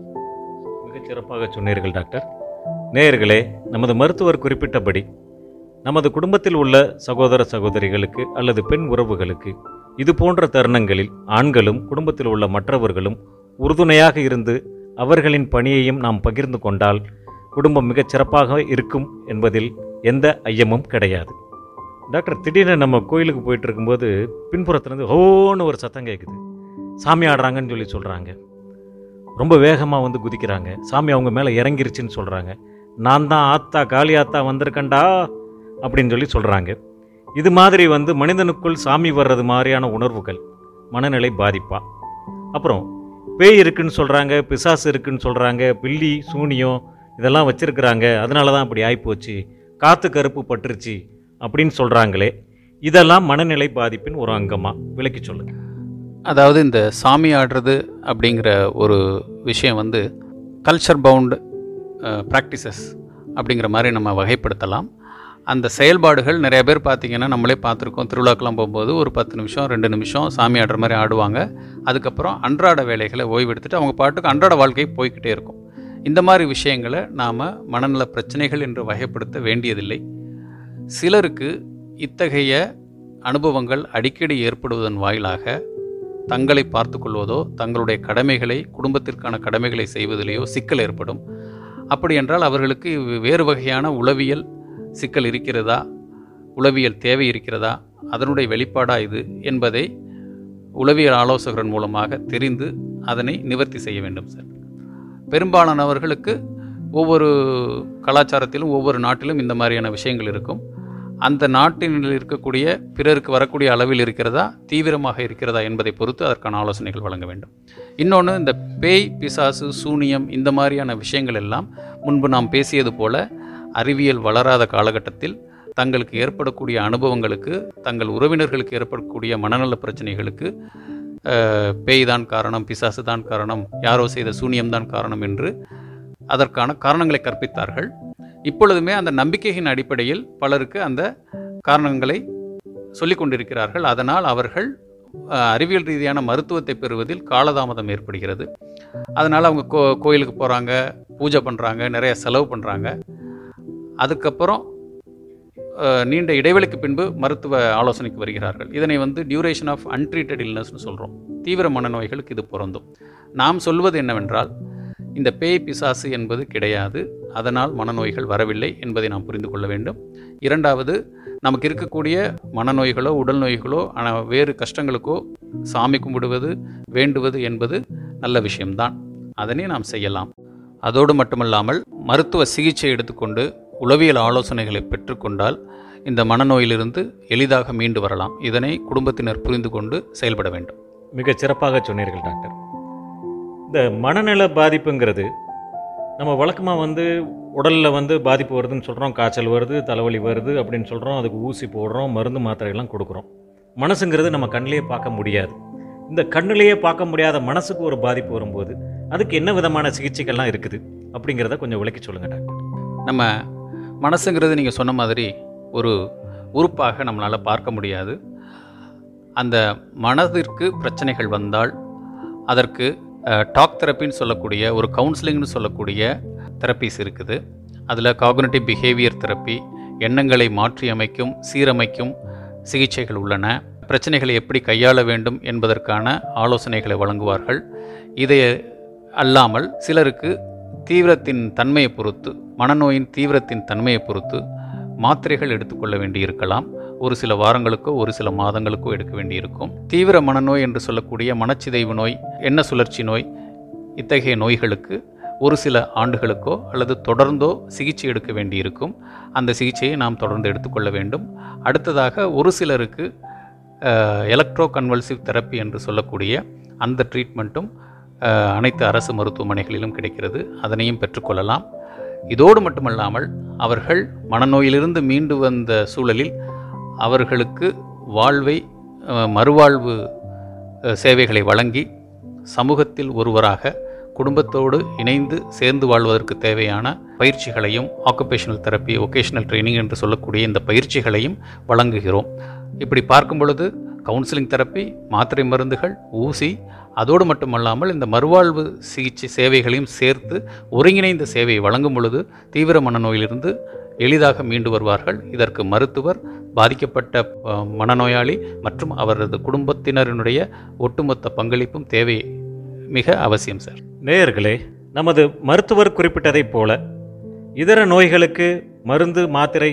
மிகச் சிறப்பாக சொன்னீர்கள் டாக்டர் நேயர்களே நமது மருத்துவர் குறிப்பிட்டபடி நமது குடும்பத்தில் உள்ள சகோதர சகோதரிகளுக்கு அல்லது பெண் உறவுகளுக்கு இது போன்ற தருணங்களில் ஆண்களும் குடும்பத்தில் உள்ள மற்றவர்களும் உறுதுணையாக இருந்து அவர்களின் பணியையும் நாம் பகிர்ந்து கொண்டால் குடும்பம் மிகச் சிறப்பாக இருக்கும் என்பதில் எந்த ஐயமும் கிடையாது டாக்டர் திடீர்னு நம்ம கோயிலுக்கு போயிட்டு இருக்கும்போது பின்புறத்துலேருந்து ஹோன்னு ஒரு சத்தம் கேட்குது சாமி ஆடுறாங்கன்னு சொல்லி சொல்கிறாங்க ரொம்ப வேகமாக வந்து குதிக்கிறாங்க சாமி அவங்க மேலே இறங்கிருச்சுன்னு சொல்கிறாங்க நான் தான் ஆத்தா காளி ஆத்தா வந்திருக்கேன்டா அப்படின்னு சொல்லி சொல்கிறாங்க இது மாதிரி வந்து மனிதனுக்குள் சாமி வர்றது மாதிரியான உணர்வுகள் மனநிலை பாதிப்பா அப்புறம் பேய் இருக்குன்னு சொல்கிறாங்க பிசாசு இருக்குன்னு சொல்கிறாங்க பில்லி சூனியம் இதெல்லாம் வச்சிருக்கிறாங்க அதனால தான் அப்படி ஆயிப்போச்சு காற்று கருப்பு பட்டுருச்சு அப்படின்னு சொல்கிறாங்களே இதெல்லாம் மனநிலை பாதிப்பின் ஒரு அங்கமாக விளக்கி சொல்லுங்க அதாவது இந்த சாமி ஆடுறது அப்படிங்கிற ஒரு விஷயம் வந்து கல்ச்சர் பவுண்டு ப்ராக்டிசஸ் அப்படிங்கிற மாதிரி நம்ம வகைப்படுத்தலாம் அந்த செயல்பாடுகள் நிறைய பேர் பார்த்தீங்கன்னா நம்மளே பார்த்துருக்கோம் திருவிழாக்கெல்லாம் போகும்போது ஒரு பத்து நிமிஷம் ரெண்டு நிமிஷம் சாமி ஆடுற மாதிரி ஆடுவாங்க அதுக்கப்புறம் அன்றாட வேலைகளை ஓய்வெடுத்துட்டு அவங்க பாட்டுக்கு அன்றாட வாழ்க்கை போய்க்கிட்டே இருக்கும் இந்த மாதிரி விஷயங்களை நாம் மனநல பிரச்சனைகள் என்று வகைப்படுத்த வேண்டியதில்லை சிலருக்கு இத்தகைய அனுபவங்கள் அடிக்கடி ஏற்படுவதன் வாயிலாக தங்களை பார்த்து கொள்வதோ தங்களுடைய கடமைகளை குடும்பத்திற்கான கடமைகளை செய்வதிலேயோ சிக்கல் ஏற்படும் அப்படி என்றால் அவர்களுக்கு வேறு வகையான உளவியல் சிக்கல் இருக்கிறதா உளவியல் தேவை இருக்கிறதா அதனுடைய வெளிப்பாடா இது என்பதை உளவியல் ஆலோசகரின் மூலமாக தெரிந்து அதனை நிவர்த்தி செய்ய வேண்டும் சார் பெரும்பாலானவர்களுக்கு ஒவ்வொரு கலாச்சாரத்திலும் ஒவ்வொரு நாட்டிலும் இந்த மாதிரியான விஷயங்கள் இருக்கும் அந்த நாட்டினில் இருக்கக்கூடிய பிறருக்கு வரக்கூடிய அளவில் இருக்கிறதா தீவிரமாக இருக்கிறதா என்பதை பொறுத்து அதற்கான ஆலோசனைகள் வழங்க வேண்டும் இன்னொன்று இந்த பேய் பிசாசு சூனியம் இந்த மாதிரியான விஷயங்கள் எல்லாம் முன்பு நாம் பேசியது போல அறிவியல் வளராத காலகட்டத்தில் தங்களுக்கு ஏற்படக்கூடிய அனுபவங்களுக்கு தங்கள் உறவினர்களுக்கு ஏற்படக்கூடிய மனநல பிரச்சனைகளுக்கு அஹ், பேய் தான் காரணம் பிசாசு தான் காரணம் யாரோ செய்த சூனியம் தான் காரணம் என்று அதற்கான காரணங்களை கற்பித்தார்கள் இப்பொழுதுமே அந்த நம்பிக்கையின் அடிப்படையில் பலருக்கு அந்த காரணங்களை சொல்லிக் கொண்டிருக்கிறார்கள் அதனால் அவர்கள் அஹ், அறிவியல் ரீதியான மருத்துவத்தை பெறுவதில் காலதாமதம் ஏற்படுகிறது அதனால் அவங்க கோ கோயிலுக்கு போகிறாங்க பூஜை பண்ணுறாங்க நிறைய செலவு பண்ணுறாங்க அதுக்கப்புறம் அஹ், நீண்ட இடைவெளிக்கு பின்பு மருத்துவ ஆலோசனைக்கு வருகிறார்கள் இதனை வந்து டியூரேஷன் ஆஃப் அன்ட்ரீட்டட் இல்னஸ்னு சொல்கிறோம் தீவிர மனநோய்களுக்கு இது பொருந்தும் நாம் சொல்வது என்னவென்றால் இந்த பேய் பிசாசு என்பது கிடையாது அதனால் மனநோய்கள் வரவில்லை என்பதை நாம் புரிந்து கொள்ள வேண்டும் இரண்டாவது நமக்கு இருக்கக்கூடிய மனநோய்களோ உடல் நோய்களோ ஆனால் வேறு கஷ்டங்களுக்கோ சாமி கும்பிடுவது வேண்டுவது என்பது நல்ல விஷயம்தான் அதனை நாம் செய்யலாம் அதோடு மட்டுமல்லாமல் மருத்துவ சிகிச்சை எடுத்துக்கொண்டு உளவியல் ஆலோசனைகளை பெற்றுக்கொண்டால் இந்த மனநோயிலிருந்து எளிதாக மீண்டு வரலாம் இதனை குடும்பத்தினர் புரிந்து கொண்டு செயல்பட வேண்டும் மிகச் சிறப்பாக சொன்னீர்கள் டாக்டர் இந்த மனநல பாதிப்புங்கிறது நம்ம வழக்கமாக வந்து உடலில் வந்து பாதிப்பு வருதுன்னு சொல்கிறோம் காய்ச்சல் வருது தலைவலி வருது அப்படின்னு சொல்கிறோம் அதுக்கு ஊசி போடுறோம் மருந்து மாத்திரையெல்லாம் கொடுக்குறோம் மனசுங்கிறது நம்ம கண்ணிலேயே பார்க்க முடியாது இந்த கண்ணிலேயே பார்க்க முடியாத மனசுக்கு ஒரு பாதிப்பு வரும்போது அதுக்கு என்ன விதமான சிகிச்சைகள்லாம் இருக்குது அப்படிங்கிறத கொஞ்சம் விளக்கி சொல்லுங்கள் டாக்டர் நம்ம மனசுங்கிறது நீங்கள் சொன்ன மாதிரி ஒரு உறுப்பாக நம்மளால் பார்க்க முடியாது அந்த மனதிற்கு பிரச்சனைகள் வந்தால் அதற்கு டாக் தெரப்பின்னு சொல்லக்கூடிய ஒரு கவுன்சிலிங்னு சொல்லக்கூடிய தெரப்பிஸ் இருக்குது அதில் காக்னட்டிவ் பிஹேவியர் தெரப்பி எண்ணங்களை மாற்றி அமைக்கும் சீரமைக்கும் சிகிச்சைகள் உள்ளன பிரச்சனைகளை எப்படி கையாள வேண்டும் என்பதற்கான ஆலோசனைகளை வழங்குவார்கள் இதை அல்லாமல் சிலருக்கு தீவிரத்தின் தன்மையை பொறுத்து மனநோயின் தீவிரத்தின் தன்மையை பொறுத்து மாத்திரைகள் எடுத்துக்கொள்ள வேண்டியிருக்கலாம் ஒரு சில வாரங்களுக்கோ ஒரு சில மாதங்களுக்கோ எடுக்க வேண்டியிருக்கும் தீவிர மனநோய் என்று சொல்லக்கூடிய மனச்சிதைவு நோய் எண்ண சுழற்சி நோய் இத்தகைய நோய்களுக்கு ஒரு சில ஆண்டுகளுக்கோ அல்லது தொடர்ந்தோ சிகிச்சை எடுக்க வேண்டியிருக்கும் அந்த சிகிச்சையை நாம் தொடர்ந்து எடுத்துக்கொள்ள வேண்டும் அடுத்ததாக ஒரு சிலருக்கு எலக்ட்ரோ கன்வல்சிவ் தெரப்பி என்று சொல்லக்கூடிய அந்த ட்ரீட்மெண்ட்டும் அஹ், அனைத்து அரசு மருத்துவமனைகளிலும் கிடைக்கிறது அதனையும் பெற்றுக்கொள்ளலாம் இதோடு மட்டுமல்லாமல் அவர்கள் மனநோயிலிருந்து மீண்டு வந்த சூழலில் அவர்களுக்கு வாழ்வை அஹ், மறுவாழ்வு அஹ், சேவைகளை வழங்கி சமூகத்தில் ஒருவராக குடும்பத்தோடு இணைந்து சேர்ந்து வாழ்வதற்கு தேவையான பயிற்சிகளையும் ஆக்குபேஷனல் தெரப்பி ஒகேஷனல் ட்ரைனிங் என்று சொல்லக்கூடிய இந்த பயிற்சிகளையும் வழங்குகிறோம் இப்படி பார்க்கும் பொழுது கவுன்சிலிங் தெரப்பி மாத்திரை மருந்துகள் ஊசி அதோடு மட்டுமல்லாமல் இந்த மறுவாழ்வு சிகிச்சை சேவைகளையும் சேர்த்து ஒருங்கிணைந்த சேவையை வழங்கும் பொழுது தீவிர மனநோயிலிருந்து எளிதாக மீண்டு வருவார்கள் இதற்கு மருத்துவர் பாதிக்கப்பட்ட அஹ், மனநோயாளி மற்றும் அவரது குடும்பத்தினரினுடைய ஒட்டுமொத்த பங்களிப்பும் தேவை மிக அவசியம் சார் நேயர்களே நமது மருத்துவர் குறிப்பிட்டதைப் போல இதர நோய்களுக்கு மருந்து மாத்திரை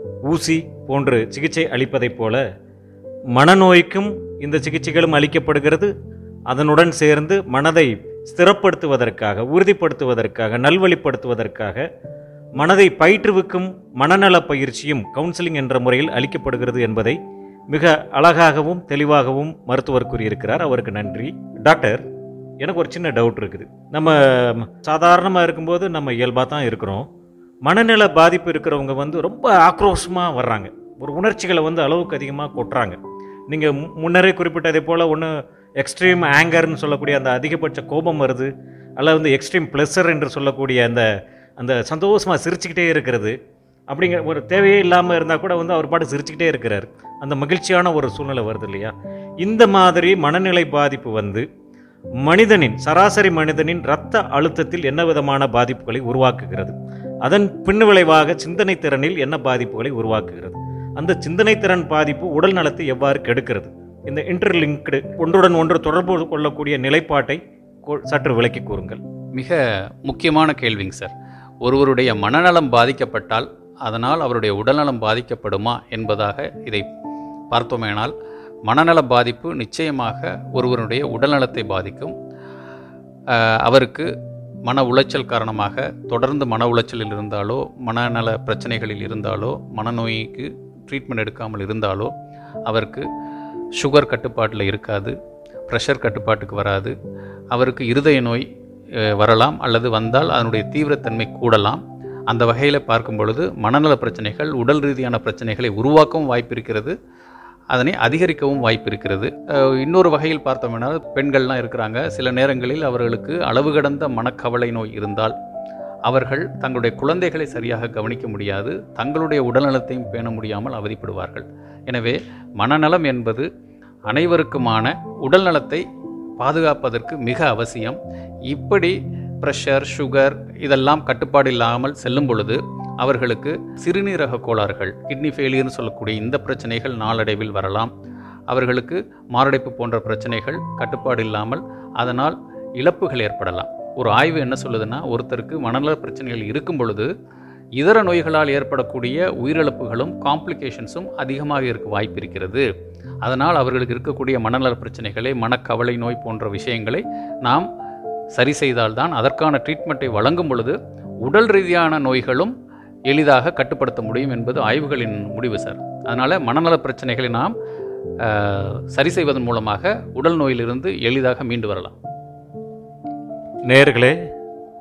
ஊசி போன்று சிகிச்சை அளிப்பதைப் போல மனநோய்க்கும் இந்த சிகிச்சைகளும் அளிக்கப்படுகிறது அதனுடன் சேர்ந்து மனதை ஸ்திரப்படுத்துவதற்காக உறுதிப்படுத்துவதற்காக நல்வழிப்படுத்துவதற்காக மனதை பயிற்றுவிக்கும் மனநல பயிற்சியும் கவுன்சிலிங் என்ற முறையில் அளிக்கப்படுகிறது என்பதை மிக அழகாகவும் தெளிவாகவும் மருத்துவர் கூறியிருக்கிறார் அவருக்கு நன்றி டாக்டர் எனக்கு ஒரு சின்ன டவுட் இருக்குது நம்ம சாதாரணமாக இருக்கும்போது நம்ம இயல்பாக தான் இருக்கிறோம் மனநல பாதிப்பு இருக்கிறவங்க வந்து ரொம்ப ஆக்ரோஷமாக வர்றாங்க ஒரு உணர்ச்சிகளை வந்து அளவுக்கு அதிகமாக கொட்டுறாங்க நீங்கள் முன்னரே குறிப்பிட்டதை போல் ஒன்று எக்ஸ்ட்ரீம் ஆங்கர்னு சொல்லக்கூடிய அந்த அதிகபட்ச கோபம் வருது அல்லது வந்து எக்ஸ்ட்ரீம் ப்ளெஷர் என்று சொல்லக்கூடிய அந்த அந்த சந்தோஷமாக சிரிச்சுக்கிட்டே இருக்கிறது அப்படிங்கிற ஒரு தேவையே இல்லாமல் இருந்தால் கூட வந்து அவர் பாட்டு சிரிச்சுக்கிட்டே இருக்கிறார் அந்த மகிழ்ச்சியான ஒரு சூழ்நிலை வருது இல்லையா இந்த மாதிரி மனநிலை பாதிப்பு வந்து மனிதனின் சராசரி மனிதனின் இரத்த அழுத்தத்தில் என்ன விதமான பாதிப்புகளை உருவாக்குகிறது அதன் பின்விளைவாக சிந்தனை திறனில் என்ன பாதிப்புகளை உருவாக்குகிறது அந்த சிந்தனை திறன் பாதிப்பு உடல் நலத்தை எவ்வாறு கெடுக்கிறது இந்த இன்டர்லிங்க்டு ஒன்றுடன் ஒன்று தொடர்பு கொள்ளக்கூடிய நிலைப்பாட்டை கொ- சற்று விளக்கி கூறுங்கள் மிக முக்கியமான கேள்விங்க சார் ஒருவருடைய மனநலம் பாதிக்கப்பட்டால் அதனால் அவருடைய உடல்நலம் பாதிக்கப்படுமா என்பதாக இதை பார்த்தோமேனால் மனநல பாதிப்பு நிச்சயமாக ஒருவருடைய உடல்நலத்தை பாதிக்கும் அஹ், அவருக்கு மன உளைச்சல் காரணமாக தொடர்ந்து மன உளைச்சலில் இருந்தாலோ மனநல பிரச்சனைகளில் இருந்தாலோ மனநோய்க்கு ட்ரீட்மெண்ட் எடுக்காமல் இருந்தாலோ அவருக்கு சுகர் கட்டுப்பாட்டில் இருக்காது ப்ரெஷர் கட்டுப்பாட்டுக்கு வராது அவருக்கு இருதய நோய் அஹ், வரலாம் அல்லது வந்தால் அதனுடைய தீவிரத்தன்மை கூடலாம் அந்த வகையில் பார்க்கும் பொழுது மனநல பிரச்சனைகள் உடல் ரீதியான பிரச்சனைகளை உருவாக்கவும் வாய்ப்பு இருக்கிறது அதனை அதிகரிக்கவும் வாய்ப்பு இருக்கிறது அஹ், இன்னொரு வகையில் பார்த்தோம்னால் பெண்கள்லாம் இருக்கிறாங்க சில நேரங்களில் அவர்களுக்கு அளவு கடந்த மனக்கவலை நோய் இருந்தால் அவர்கள் தங்களுடைய குழந்தைகளை சரியாக கவனிக்க முடியாது தங்களுடைய உடல்நலத்தையும் பேண முடியாமல் அவதிப்படுவார்கள் எனவே மனநலம் என்பது அனைவருக்குமான உடல்நலத்தை பாதுகாப்பதற்கு மிக அவசியம் இப்படி ப்ரெஷர் சுகர் இதெல்லாம் கட்டுப்பாடு இல்லாமல் செல்லும் பொழுது அவர்களுக்கு சிறுநீரக கோளாறுகள் கிட்னி ஃபெயிலியர்னு சொல்லக்கூடிய இந்த பிரச்சனைகள் நாளடைவில் வரலாம் அவர்களுக்கு மாரடைப்பு போன்ற பிரச்சனைகள் கட்டுப்பாடு இல்லாமல் அதனால் இழப்புகள் ஏற்படலாம் ஒரு ஆய்வு என்ன சொல்லுதுன்னா ஒருத்தருக்கு மனநல பிரச்சனைகள் இருக்கும் பொழுது இதர நோய்களால் ஏற்படக்கூடிய உயிரிழப்புகளும் காம்ப்ளிகேஷன்ஸும் அதிகமாக இருக்க வாய்ப்பு இருக்கிறது அதனால் அவர்களுக்கு இருக்கக்கூடிய மனநல பிரச்சனைகளை மனக்கவலை நோய் போன்ற விஷயங்களை நாம் சரி செய்தால்தான் அதற்கான ட்ரீட்மெண்ட்டை வழங்கும் பொழுது உடல் ரீதியான நோய்களும் எளிதாக கட்டுப்படுத்த முடியும் என்பது ஆய்வுகளின் முடிவு சார் அதனால் மனநல பிரச்சனைகளை நாம் அஹ், சரி செய்வதன் மூலமாக உடல் நோயிலிருந்து எளிதாக மீண்டு வரலாம் நேர்களே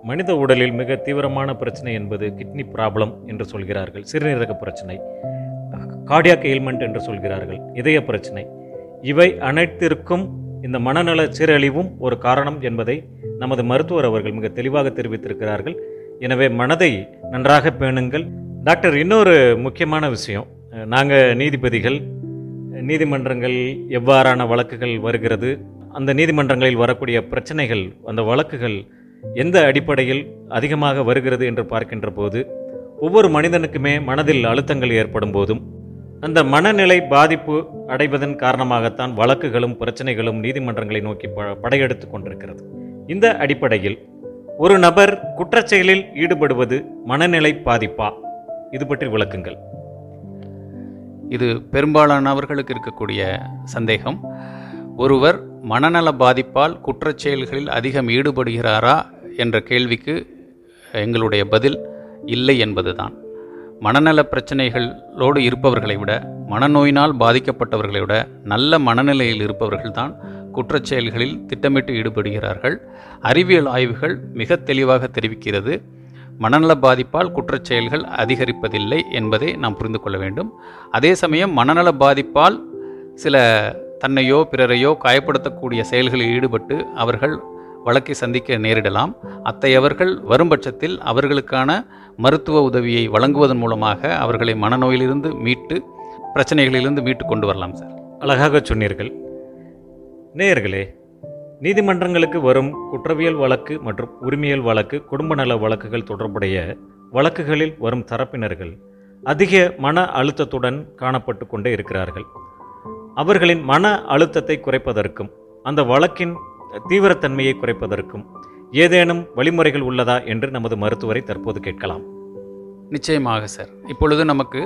மனித உடலில் மிக தீவிரமான பிரச்சனை என்பது கிட்னி ப்ராப்ளம் என்று சொல்கிறார்கள் சிறுநீரக பிரச்சனை கார்டியாக் எயில்மெண்ட் என்று சொல்கிறார்கள் இதய பிரச்சனை இவை அனைத்திற்கும் இந்த மனநல சீரழிவும் ஒரு காரணம் என்பதை நமது மருத்துவர் அவர்கள் மிக தெளிவாக தெரிவித்திருக்கிறார்கள் எனவே மனதை நன்றாக பேணுங்கள் டாக்டர் இன்னொரு முக்கியமான விஷயம் நாங்கள் நீதிபதிகள் நீதிமன்றங்கள் எவ்வாறான வழக்குகள் வருகிறது அந்த நீதிமன்றங்களில் வரக்கூடிய பிரச்சனைகள் அந்த வழக்குகள் எந்த அடிப்படையில் அதிகமாக வருகிறது என்று பார்க்கின்ற போது ஒவ்வொரு மனிதனுக்குமே மனதில் அழுத்தங்கள் ஏற்படும் போதும் அந்த மனநிலை பாதிப்பு அடைவதன் காரணமாகத்தான் வழக்குகளும் பிரச்சனைகளும் நீதிமன்றங்களை நோக்கி ப படையெடுத்து கொண்டிருக்கிறது இந்த அடிப்படையில் ஒரு நபர் குற்றச்செயலில் ஈடுபடுவது மனநிலை பாதிப்பா இது பற்றி விளக்குங்கள் இது பெரும்பாலானவர்களுக்கு இருக்கக்கூடிய சந்தேகம் ஒருவர் மனநல பாதிப்பால் குற்றச் செயல்களில் அதிகம் ஈடுபடுகிறாரா என்ற கேள்விக்கு எங்களுடைய பதில் இல்லை என்பதுதான் மனநல பிரச்சனைகளோடு இருப்பவர்களை விட மனநோயினால் பாதிக்கப்பட்டவர்களை விட நல்ல மனநிலையில் இருப்பவர்கள்தான் குற்றச் செயல்களில் திட்டமிட்டு ஈடுபடுகிறார்கள் அறிவியல் ஆய்வுகள் மிக தெளிவாக தெரிவிக்கிறது மனநல பாதிப்பால் குற்றச் செயல்கள் அதிகரிப்பதில்லை என்பதை நாம் புரிந்து கொள்ள வேண்டும் அதே சமயம் மனநல பாதிப்பால் சில தன்னையோ பிறரையோ காயப்படுத்தக்கூடிய செயல்களில் ஈடுபட்டு அவர்கள் வழக்கை சந்திக்க நேரிடலாம் அத்தையவர்கள் வரும் பட்சத்தில் அவர்களுக்கான மருத்துவ உதவியை வழங்குவதன் மூலமாக அவர்களை மனநோயிலிருந்து மீட்டு பிரச்சனைகளிலிருந்து மீட்டு கொண்டு வரலாம் சார் அழகாக சொன்னீர்கள் நேயர்களே நீதிமன்றங்களுக்கு வரும் குற்றவியல் வழக்கு மற்றும் உரிமையல் வழக்கு குடும்ப நல வழக்குகள் தொடர்புடைய வழக்குகளில் வரும் தரப்பினர்கள் அதிக மன அழுத்தத்துடன் காணப்பட்டு கொண்டே இருக்கிறார்கள் அவர்களின் மன அழுத்தத்தை குறைப்பதற்கும் அந்த வழக்கின் தீவிரத்தன்மையை குறைப்பதற்கும் ஏதேனும் வழிமுறைகள் உள்ளதா என்று நமது மருத்துவரை தற்போது கேட்கலாம் நிச்சயமாக சார் இப்பொழுது நமக்கு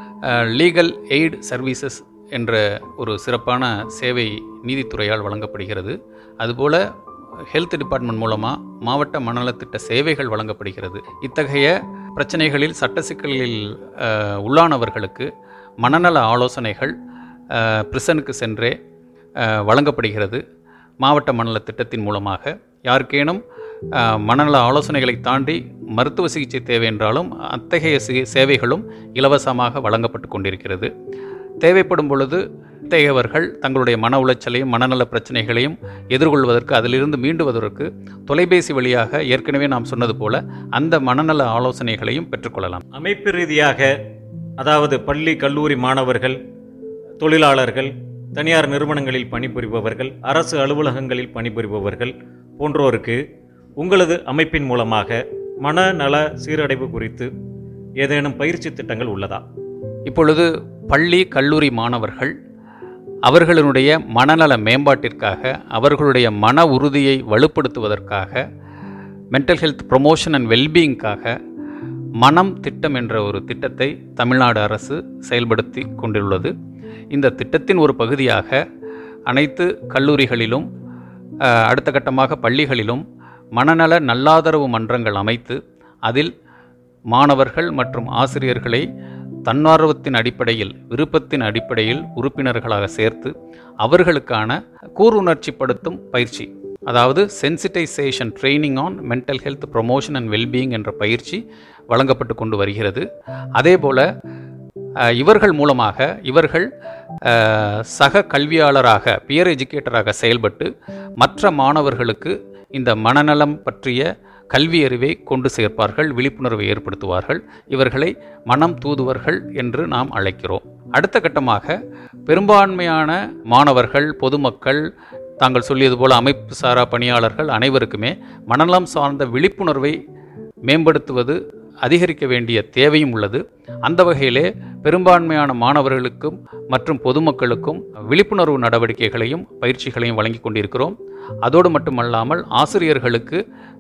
லீகல் எய்ட் சர்வீசஸ் என்ற ஒரு சிறப்பான சேவை நீதித்துறையால் வழங்கப்படுகிறது அதுபோல் ஹெல்த் டிபார்ட்மெண்ட் மூலமாக மாவட்ட மனநலத்திட்ட சேவைகள் வழங்கப்படுகிறது இத்தகைய பிரச்சனைகளில் சட்ட சிக்கல்களில் அஹ், உள்ளானவர்களுக்கு மனநல ஆலோசனைகள் பிரிசனுக்கு சென்றே அஹ், வழங்கப்படுகிறது மாவட்ட மனநல திட்டத்தின் மூலமாக யாருக்கேனும் அஹ், மனநல ஆலோசனைகளை தாண்டி மருத்துவ சிகிச்சை தேவை என்றாலும் அத்தகைய சி- சேவைகளும் இலவசமாக வழங்கப்பட்டு கொண்டிருக்கிறது தேவைப்படும் பொழுது இத்தகையவர்கள் தங்களுடைய மன உளைச்சலையும் மனநல பிரச்சனைகளையும் எதிர்கொள்வதற்கு அதிலிருந்து மீண்டுவதற்கு தொலைபேசி வழியாக ஏற்கனவே நாம் சொன்னது போல அந்த மனநல ஆலோசனைகளையும் பெற்றுக்கொள்ளலாம் அமைப்பு ரீதியாக அதாவது பள்ளி கல்லூரி மாணவர்கள் தொழிலாளர்கள் தனியார் நிறுவனங்களில் பணிபுரிபவர்கள் அரசு அலுவலகங்களில் பணிபுரிபவர்கள் போன்றோருக்கு உங்களது அமைப்பின் மூலமாக மனநல சீரடைவு குறித்து ஏதேனும் பயிற்சி திட்டங்கள் உள்ளதா இப்பொழுது பள்ளி கல்லூரி மாணவர்கள் அவர்களுடைய மனநல மேம்பாட்டிற்காக அவர்களுடைய மன உறுதியை வலுப்படுத்துவதற்காக மென்டல் ஹெல்த் ப்ரொமோஷன் அண்ட் வெல்பீயிங்காக மனம் திட்டம் என்ற ஒரு திட்டத்தை தமிழ்நாடு அரசு செயல்படுத்தி கொண்டுள்ளது இந்த திட்டத்தின் ஒரு பகுதியாக அனைத்து கல்லூரிகளிலும் அஹ், அடுத்த கட்டமாக பள்ளிகளிலும் மனநல நல்லாதரவு மன்றங்கள் அமைத்து அதில் மாணவர்கள் மற்றும் ஆசிரியர்களை தன்னார்வத்தின் அடிப்படையில் விருப்பத்தின் அடிப்படையில் உறுப்பினர்களாக சேர்த்து அவர்களுக்கான கூருணர்ச்சிப்படுத்தும் பயிற்சி அதாவது sensitisation training on mental health promotion and wellbeing என்ற பயிற்சி வழங்கப்பட்டு கொண்டு வருகிறது அதேபோல அஹ், இவர்கள் மூலமாக இவர்கள் அஹ், சக கல்வியாளராக பியர் எஜுகேட்டராக செயல்பட்டு மற்ற மாணவர்களுக்கு இந்த மனநலம் பற்றிய கல்வி அறிவை கொண்டு சேர்ப்பார்கள் விழிப்புணர்வை ஏற்படுத்துவார்கள் இவர்களை மனம் தூதுவர்கள் என்று நாம் அழைக்கிறோம் அடுத்த கட்டமாக பெரும்பான்மையான மாணவர்கள் பொதுமக்கள் தாங்கள் சொல்லியது போல அமைப்பு சாரா பணியாளர்கள் அனைவருக்குமே மனநலம் சார்ந்த விழிப்புணர்வை மேம்படுத்துவது அதிகரிக்க வேண்டிய தேவையும் உள்ளது அந்த வகையிலே பெரும்பான்மையான மாணவர்களுக்கும் மற்றும் பொதுமக்களுக்கும் விழிப்புணர்வு நடவடிக்கைகளையும் பயிற்சிகளையும் வழங்கி கொண்டிருக்கிறோம் அதோடு மட்டுமல்லாமல் ஆசிரியர்களுக்கு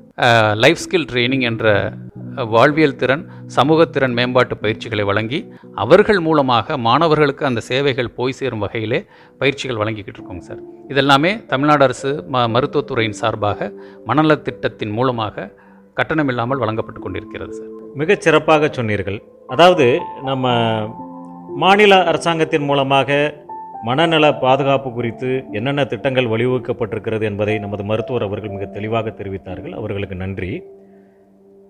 லைஃப் ஸ்கில் ட்ரைனிங் என்ற அஹ், வாழ்வியல் திறன் சமூகத்திறன் மேம்பாட்டு பயிற்சிகளை வழங்கி அவர்கள் மூலமாக மாணவர்களுக்கு அந்த சேவைகள் போய் சேரும் வகையிலே பயிற்சிகள் வழங்கிக்கிட்டு இருக்கோங்க சார் இதெல்லாமே தமிழ்நாடு அரசு ம மருத்துவத்துறையின் சார்பாக மனநலத் திட்டத்தின் மூலமாக கட்டணம் இல்லாமல் வழங்கப்பட்டு கொண்டிருக்கிறது சார் மிகச் சிறப்பாக சொன்னீர்கள் அதாவது நம்ம மாநில அரசாங்கத்தின் மூலமாக மனநல பாதுகாப்பு குறித்து என்னென்ன திட்டங்கள் வழிவகுக்கப்பட்டிருக்கிறது என்பதை நமது மருத்துவர் அவர்கள் மிக தெளிவாக தெரிவித்தார்கள் அவர்களுக்கு நன்றி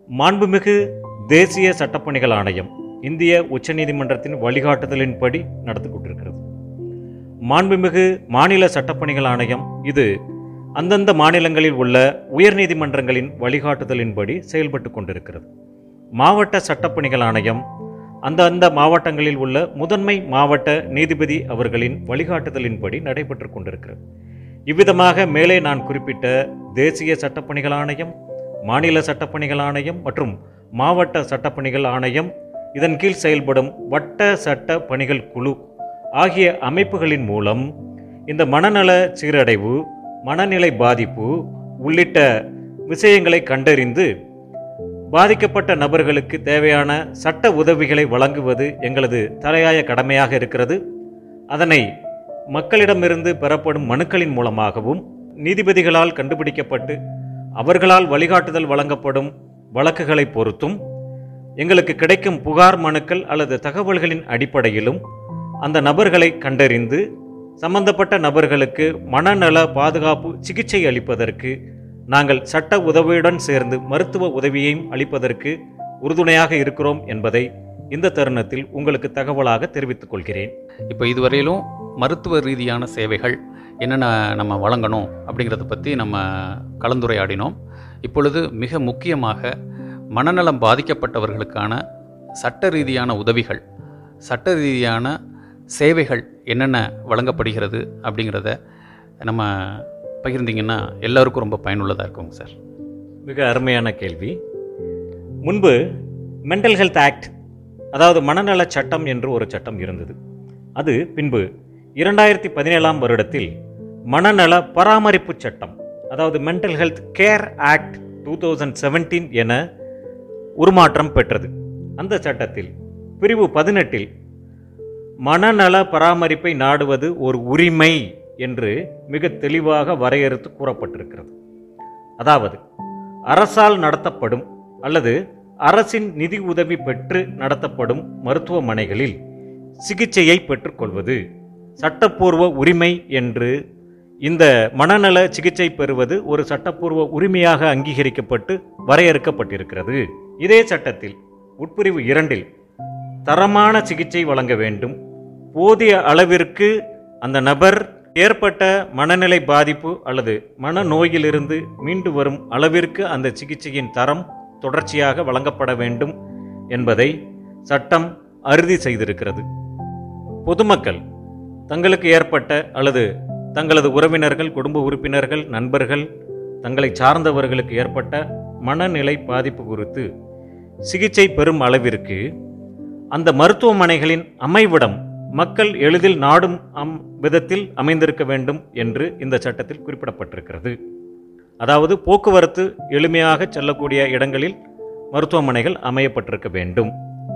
மாண்புமிகு தேசிய சட்டப்பணிகள் ஆணையம் இந்திய உச்சநீதிமன்றத்தின் வழிகாட்டுதலின்படி நடத்தி கொண்டிருக்கிறது மாண்புமிகு மாநில சட்டப்பணிகள் ஆணையம் இது அந்தந்த மாநிலங்களில் உள்ள உயர்நீதிமன்றங்களின் வழிகாட்டுதலின்படி செயல்பட்டு கொண்டிருக்கிறது மாவட்ட சட்டப்பணிகள் ஆணையம் அந்த அந்த மாவட்டங்களில் உள்ள முதன்மை மாவட்ட நீதிபதி அவர்களின் வழிகாட்டுதலின்படி நடைபெற்று கொண்டிருக்கிறது இவ்விதமாக மேலே நான் குறிப்பிட்ட தேசிய சட்டப்பணிகள் ஆணையம் மாநில சட்டப்பணிகள் ஆணையம் மற்றும் மாவட்ட சட்டப்பணிகள் ஆணையம் இதன் கீழ் செயல்படும் வட்ட சட்ட பணிகள் குழு ஆகிய அமைப்புகளின் மூலம் இந்த மனநல சீரடைவு மனநிலை பாதிப்பு உள்ளிட்ட விஷயங்களை கண்டறிந்து பாதிக்கப்பட்ட நபர்களுக்கு தேவையான சட்ட உதவிகளை வழங்குவது எங்களது தலையாய கடமையாக இருக்கிறது அதனை மக்களிடமிருந்து பெறப்படும் மனுக்களின் மூலமாகவும் நீதிபதிகளால் கண்டுபிடிக்கப்பட்டு அவர்களால் வழிகாட்டுதல் வழங்கப்படும் வழக்குகளை பொறுத்தும் எங்களுக்கு கிடைக்கும் புகார் மனுக்கள் அல்லது தகவல்களின் அடிப்படையிலும் அந்த நபர்களை கண்டறிந்து சம்பந்தப்பட்ட நபர்களுக்கு மனநல பாதுகாப்பு சிகிச்சை அளிப்பதற்கு நாங்கள் சட்ட உதவியுடன் சேர்ந்து மருத்துவ உதவியையும் அளிப்பதற்கு உறுதுணையாக இருக்கிறோம் என்பதை இந்த தருணத்தில் உங்களுக்கு தகவலாக தெரிவித்துக் கொள்கிறேன் இப்போ இதுவரையிலும் மருத்துவ ரீதியான சேவைகள் என்னென்ன நம்ம வழங்கணும் அப்படிங்கிறத பற்றி நம்ம கலந்துரையாடினோம் இப்பொழுது மிக முக்கியமாக மனநலம் பாதிக்கப்பட்டவர்களுக்கான சட்ட ரீதியான உதவிகள் சட்ட ரீதியான சேவைகள் என்னென்ன வழங்கப்படுகிறது அப்படிங்கிறத நம்ம பகிர்ந்தீங்கன்னா எல்லாருக்கும் ரொம்ப பயனுள்ளதாக இருக்குங்க சார் மிக அருமையான கேள்வி முன்பு மென்டல் ஹெல்த் ஆக்ட் அதாவது மனநல சட்டம் என்று ஒரு சட்டம் இருந்தது அது பின்பு இரண்டாயிரத்தி பதினேழாம் வருடத்தில் மனநல பராமரிப்பு சட்டம் அதாவது mental health care act two thousand seventeen என உருமாற்றம் பெற்றது அந்த சட்டத்தில் பிரிவு பதினெட்டில் மனநல பராமரிப்பை நாடுவது ஒரு உரிமை என்று மிக தெளிவாக வரையறுத்து கூறப்பட்டிருக்கிறது அதாவது அரசால் நடத்தப்படும் அல்லது அரசின் நிதி உதவி பெற்று நடத்தப்படும் மருத்துவமனைகளில் சிகிச்சையை பெற்றுக்கொள்வது சட்டப்பூர்வ உரிமை என்று இந்த மனநல சிகிச்சை பெறுவது ஒரு சட்டப்பூர்வ உரிமையாக அங்கீகரிக்கப்பட்டு வரையறுக்கப்பட்டிருக்கிறது இதே சட்டத்தில் உட்பிரிவு இரண்டில் தரமான சிகிச்சை வழங்க வேண்டும் போதிய அளவிற்கு அந்த நபர் ஏற்பட்ட மனநிலை பாதிப்பு அல்லது மனநோயிலிருந்து மீண்டு வரும் அளவிற்கு அந்த சிகிச்சையின் தரம் தொடர்ச்சியாக வழங்கப்பட வேண்டும் என்பதை சட்டம் அறுதி செய்திருக்கிறது பொதுமக்கள் தங்களுக்கு ஏற்பட்ட அல்லது தங்களது உறவினர்கள் குடும்ப உறுப்பினர்கள் நண்பர்கள் தங்களை சார்ந்தவர்களுக்கு ஏற்பட்ட மனநிலை பாதிப்பு குறித்து சிகிச்சை பெறும் அளவிற்கு அந்த மருத்துவமனைகளின் அமைவிடம் மக்கள் எளிதில் நாடும் அம் விதத்தில் அமைந்திருக்க வேண்டும் என்று இந்த சட்டத்தில் குறிப்பிடப்பட்டிருக்கிறது அதாவது போக்குவரத்து எளிமையாக செல்லக்கூடிய இடங்களில் மருத்துவமனைகள் அமையப்பட்டிருக்க வேண்டும்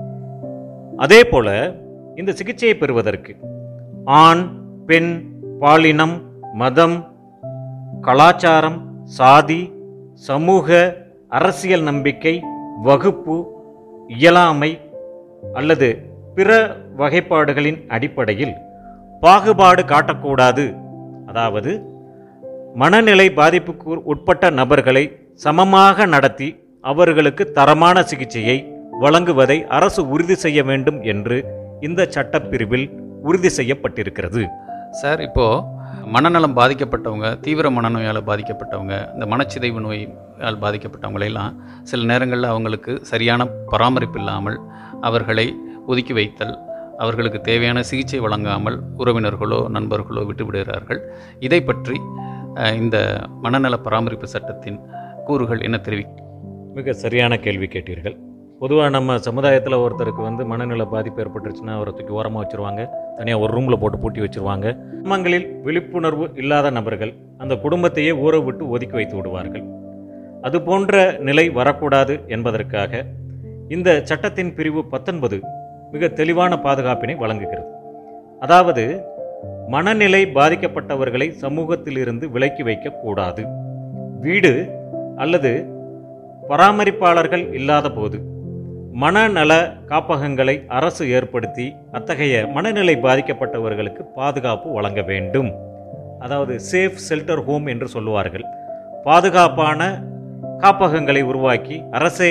அதே போல இந்த சிகிச்சையை பெறுவதற்கு ஆண் பெண் பாலினம் மதம் கலாச்சாரம் சாதி சமூக அரசியல் நம்பிக்கை வகுப்பு இயலாமை அல்லது பிற வகைப்பாடுகளின் அடிப்படையில் பாகுபாடு காட்டக்கூடாது அதாவது மனநிலை பாதிப்புக்கு உட்பட்ட நபர்களை சமமாக நடத்தி அவர்களுக்கு தரமான சிகிச்சையை வழங்குவதை அரசு உறுதி செய்ய வேண்டும் என்று இந்த சட்டப்பிரிவில் உறுதி செய்யப்பட்டிருக்கிறது சார் இப்போது மனநலம் பாதிக்கப்பட்டவங்க தீவிர மனநோயால் பாதிக்கப்பட்டவங்க இந்த மனச்சிதைவு நோயால் பாதிக்கப்பட்டவங்களையெல்லாம் சில நேரங்களில் அவங்களுக்கு சரியான பராமரிப்பு இல்லாமல் அவர்களை ஒதுக்கி வைத்தல் அவர்களுக்கு தேவையான சிகிச்சை வழங்காமல் உறவினர்களோ நண்பர்களோ விட்டுவிடுகிறார்கள் இதை பற்றி அஹ், இந்த மனநல பராமரிப்பு சட்டத்தின் கூறுகள் என்ன தெரிவிக்கும் மிக சரியான கேள்வி கேட்டீர்கள் பொதுவாக நம்ம சமுதாயத்தில் ஒருத்தருக்கு வந்து மனநல பாதிப்பு ஏற்பட்டுருச்சுன்னா அவரை தூக்கி ஓரமாக வச்சுருவாங்க தனியாக ஒரு ரூமில் போட்டு பூட்டி வச்சுருவாங்க குடும்பங்களில் விழிப்புணர்வு இல்லாத நபர்கள் அந்த குடும்பத்தையே ஊற விட்டு ஒதுக்கி வைத்து விடுவார்கள் அது போன்ற நிலை வரக்கூடாது என்பதற்காக இந்த சட்டத்தின் பிரிவு பத்தொன்பது மிக தெளிவான பாதுகாப்பினை வழங்குகிறது அதாவது மனநிலை பாதிக்கப்பட்டவர்களை சமூகத்திலிருந்து விலக்கி வைக்கக்கூடாது வீடு அல்லது பராமரிப்பாளர்கள் இல்லாத போது மனநல காப்பகங்களை அரசு ஏற்படுத்தி அத்தகைய மனநிலை பாதிக்கப்பட்டவர்களுக்கு பாதுகாப்பு வழங்க வேண்டும் அதாவது சேஃப் ஷெல்டர் ஹோம் என்று சொல்லுவார்கள் பாதுகாப்பான காப்பகங்களை உருவாக்கி அரசே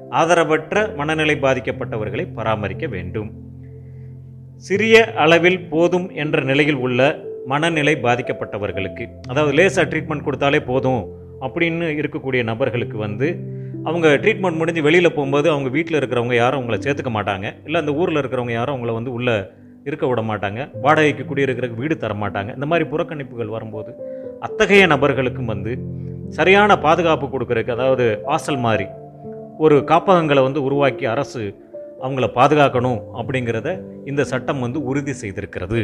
ஆதரவற்ற மனநிலை பாதிக்கப்பட்டவர்களை பராமரிக்க வேண்டும் சிறிய அளவில் போதும் என்ற நிலையில் உள்ள மனநிலை பாதிக்கப்பட்டவர்களுக்கு அதாவது லேசாக ட்ரீட்மெண்ட் கொடுத்தாலே போதும் அப்படின்னு இருக்கக்கூடிய நபர்களுக்கு வந்து அவங்க ட்ரீட்மெண்ட் முடிஞ்சு வெளியில் போகும்போது அவங்க வீட்டில் இருக்கிறவங்க யாரும் அவங்கள சேர்த்துக்க மாட்டாங்க இல்லை அந்த ஊரில் இருக்கிறவங்க யாரும் அவங்கள வந்து உள்ளே இருக்க விட மாட்டாங்க வாடகைக்கு குடியிருக்கிறதுக்கு வீடு தர மாட்டாங்க இந்த மாதிரி புறக்கணிப்புகள் வரும்போது அத்தகைய நபர்களுக்கும் வந்து சரியான பாதுகாப்பு கொடுக்கறதுக்கு அதாவது ஹாஸ்டல் மாதிரி ஒரு காப்பகங்களை வந்து உருவாக்கி அரசு அவங்கள பாதுகாக்கணும் அப்படிங்கிறத இந்த சட்டம் வந்து உறுதி செய்திருக்கிறது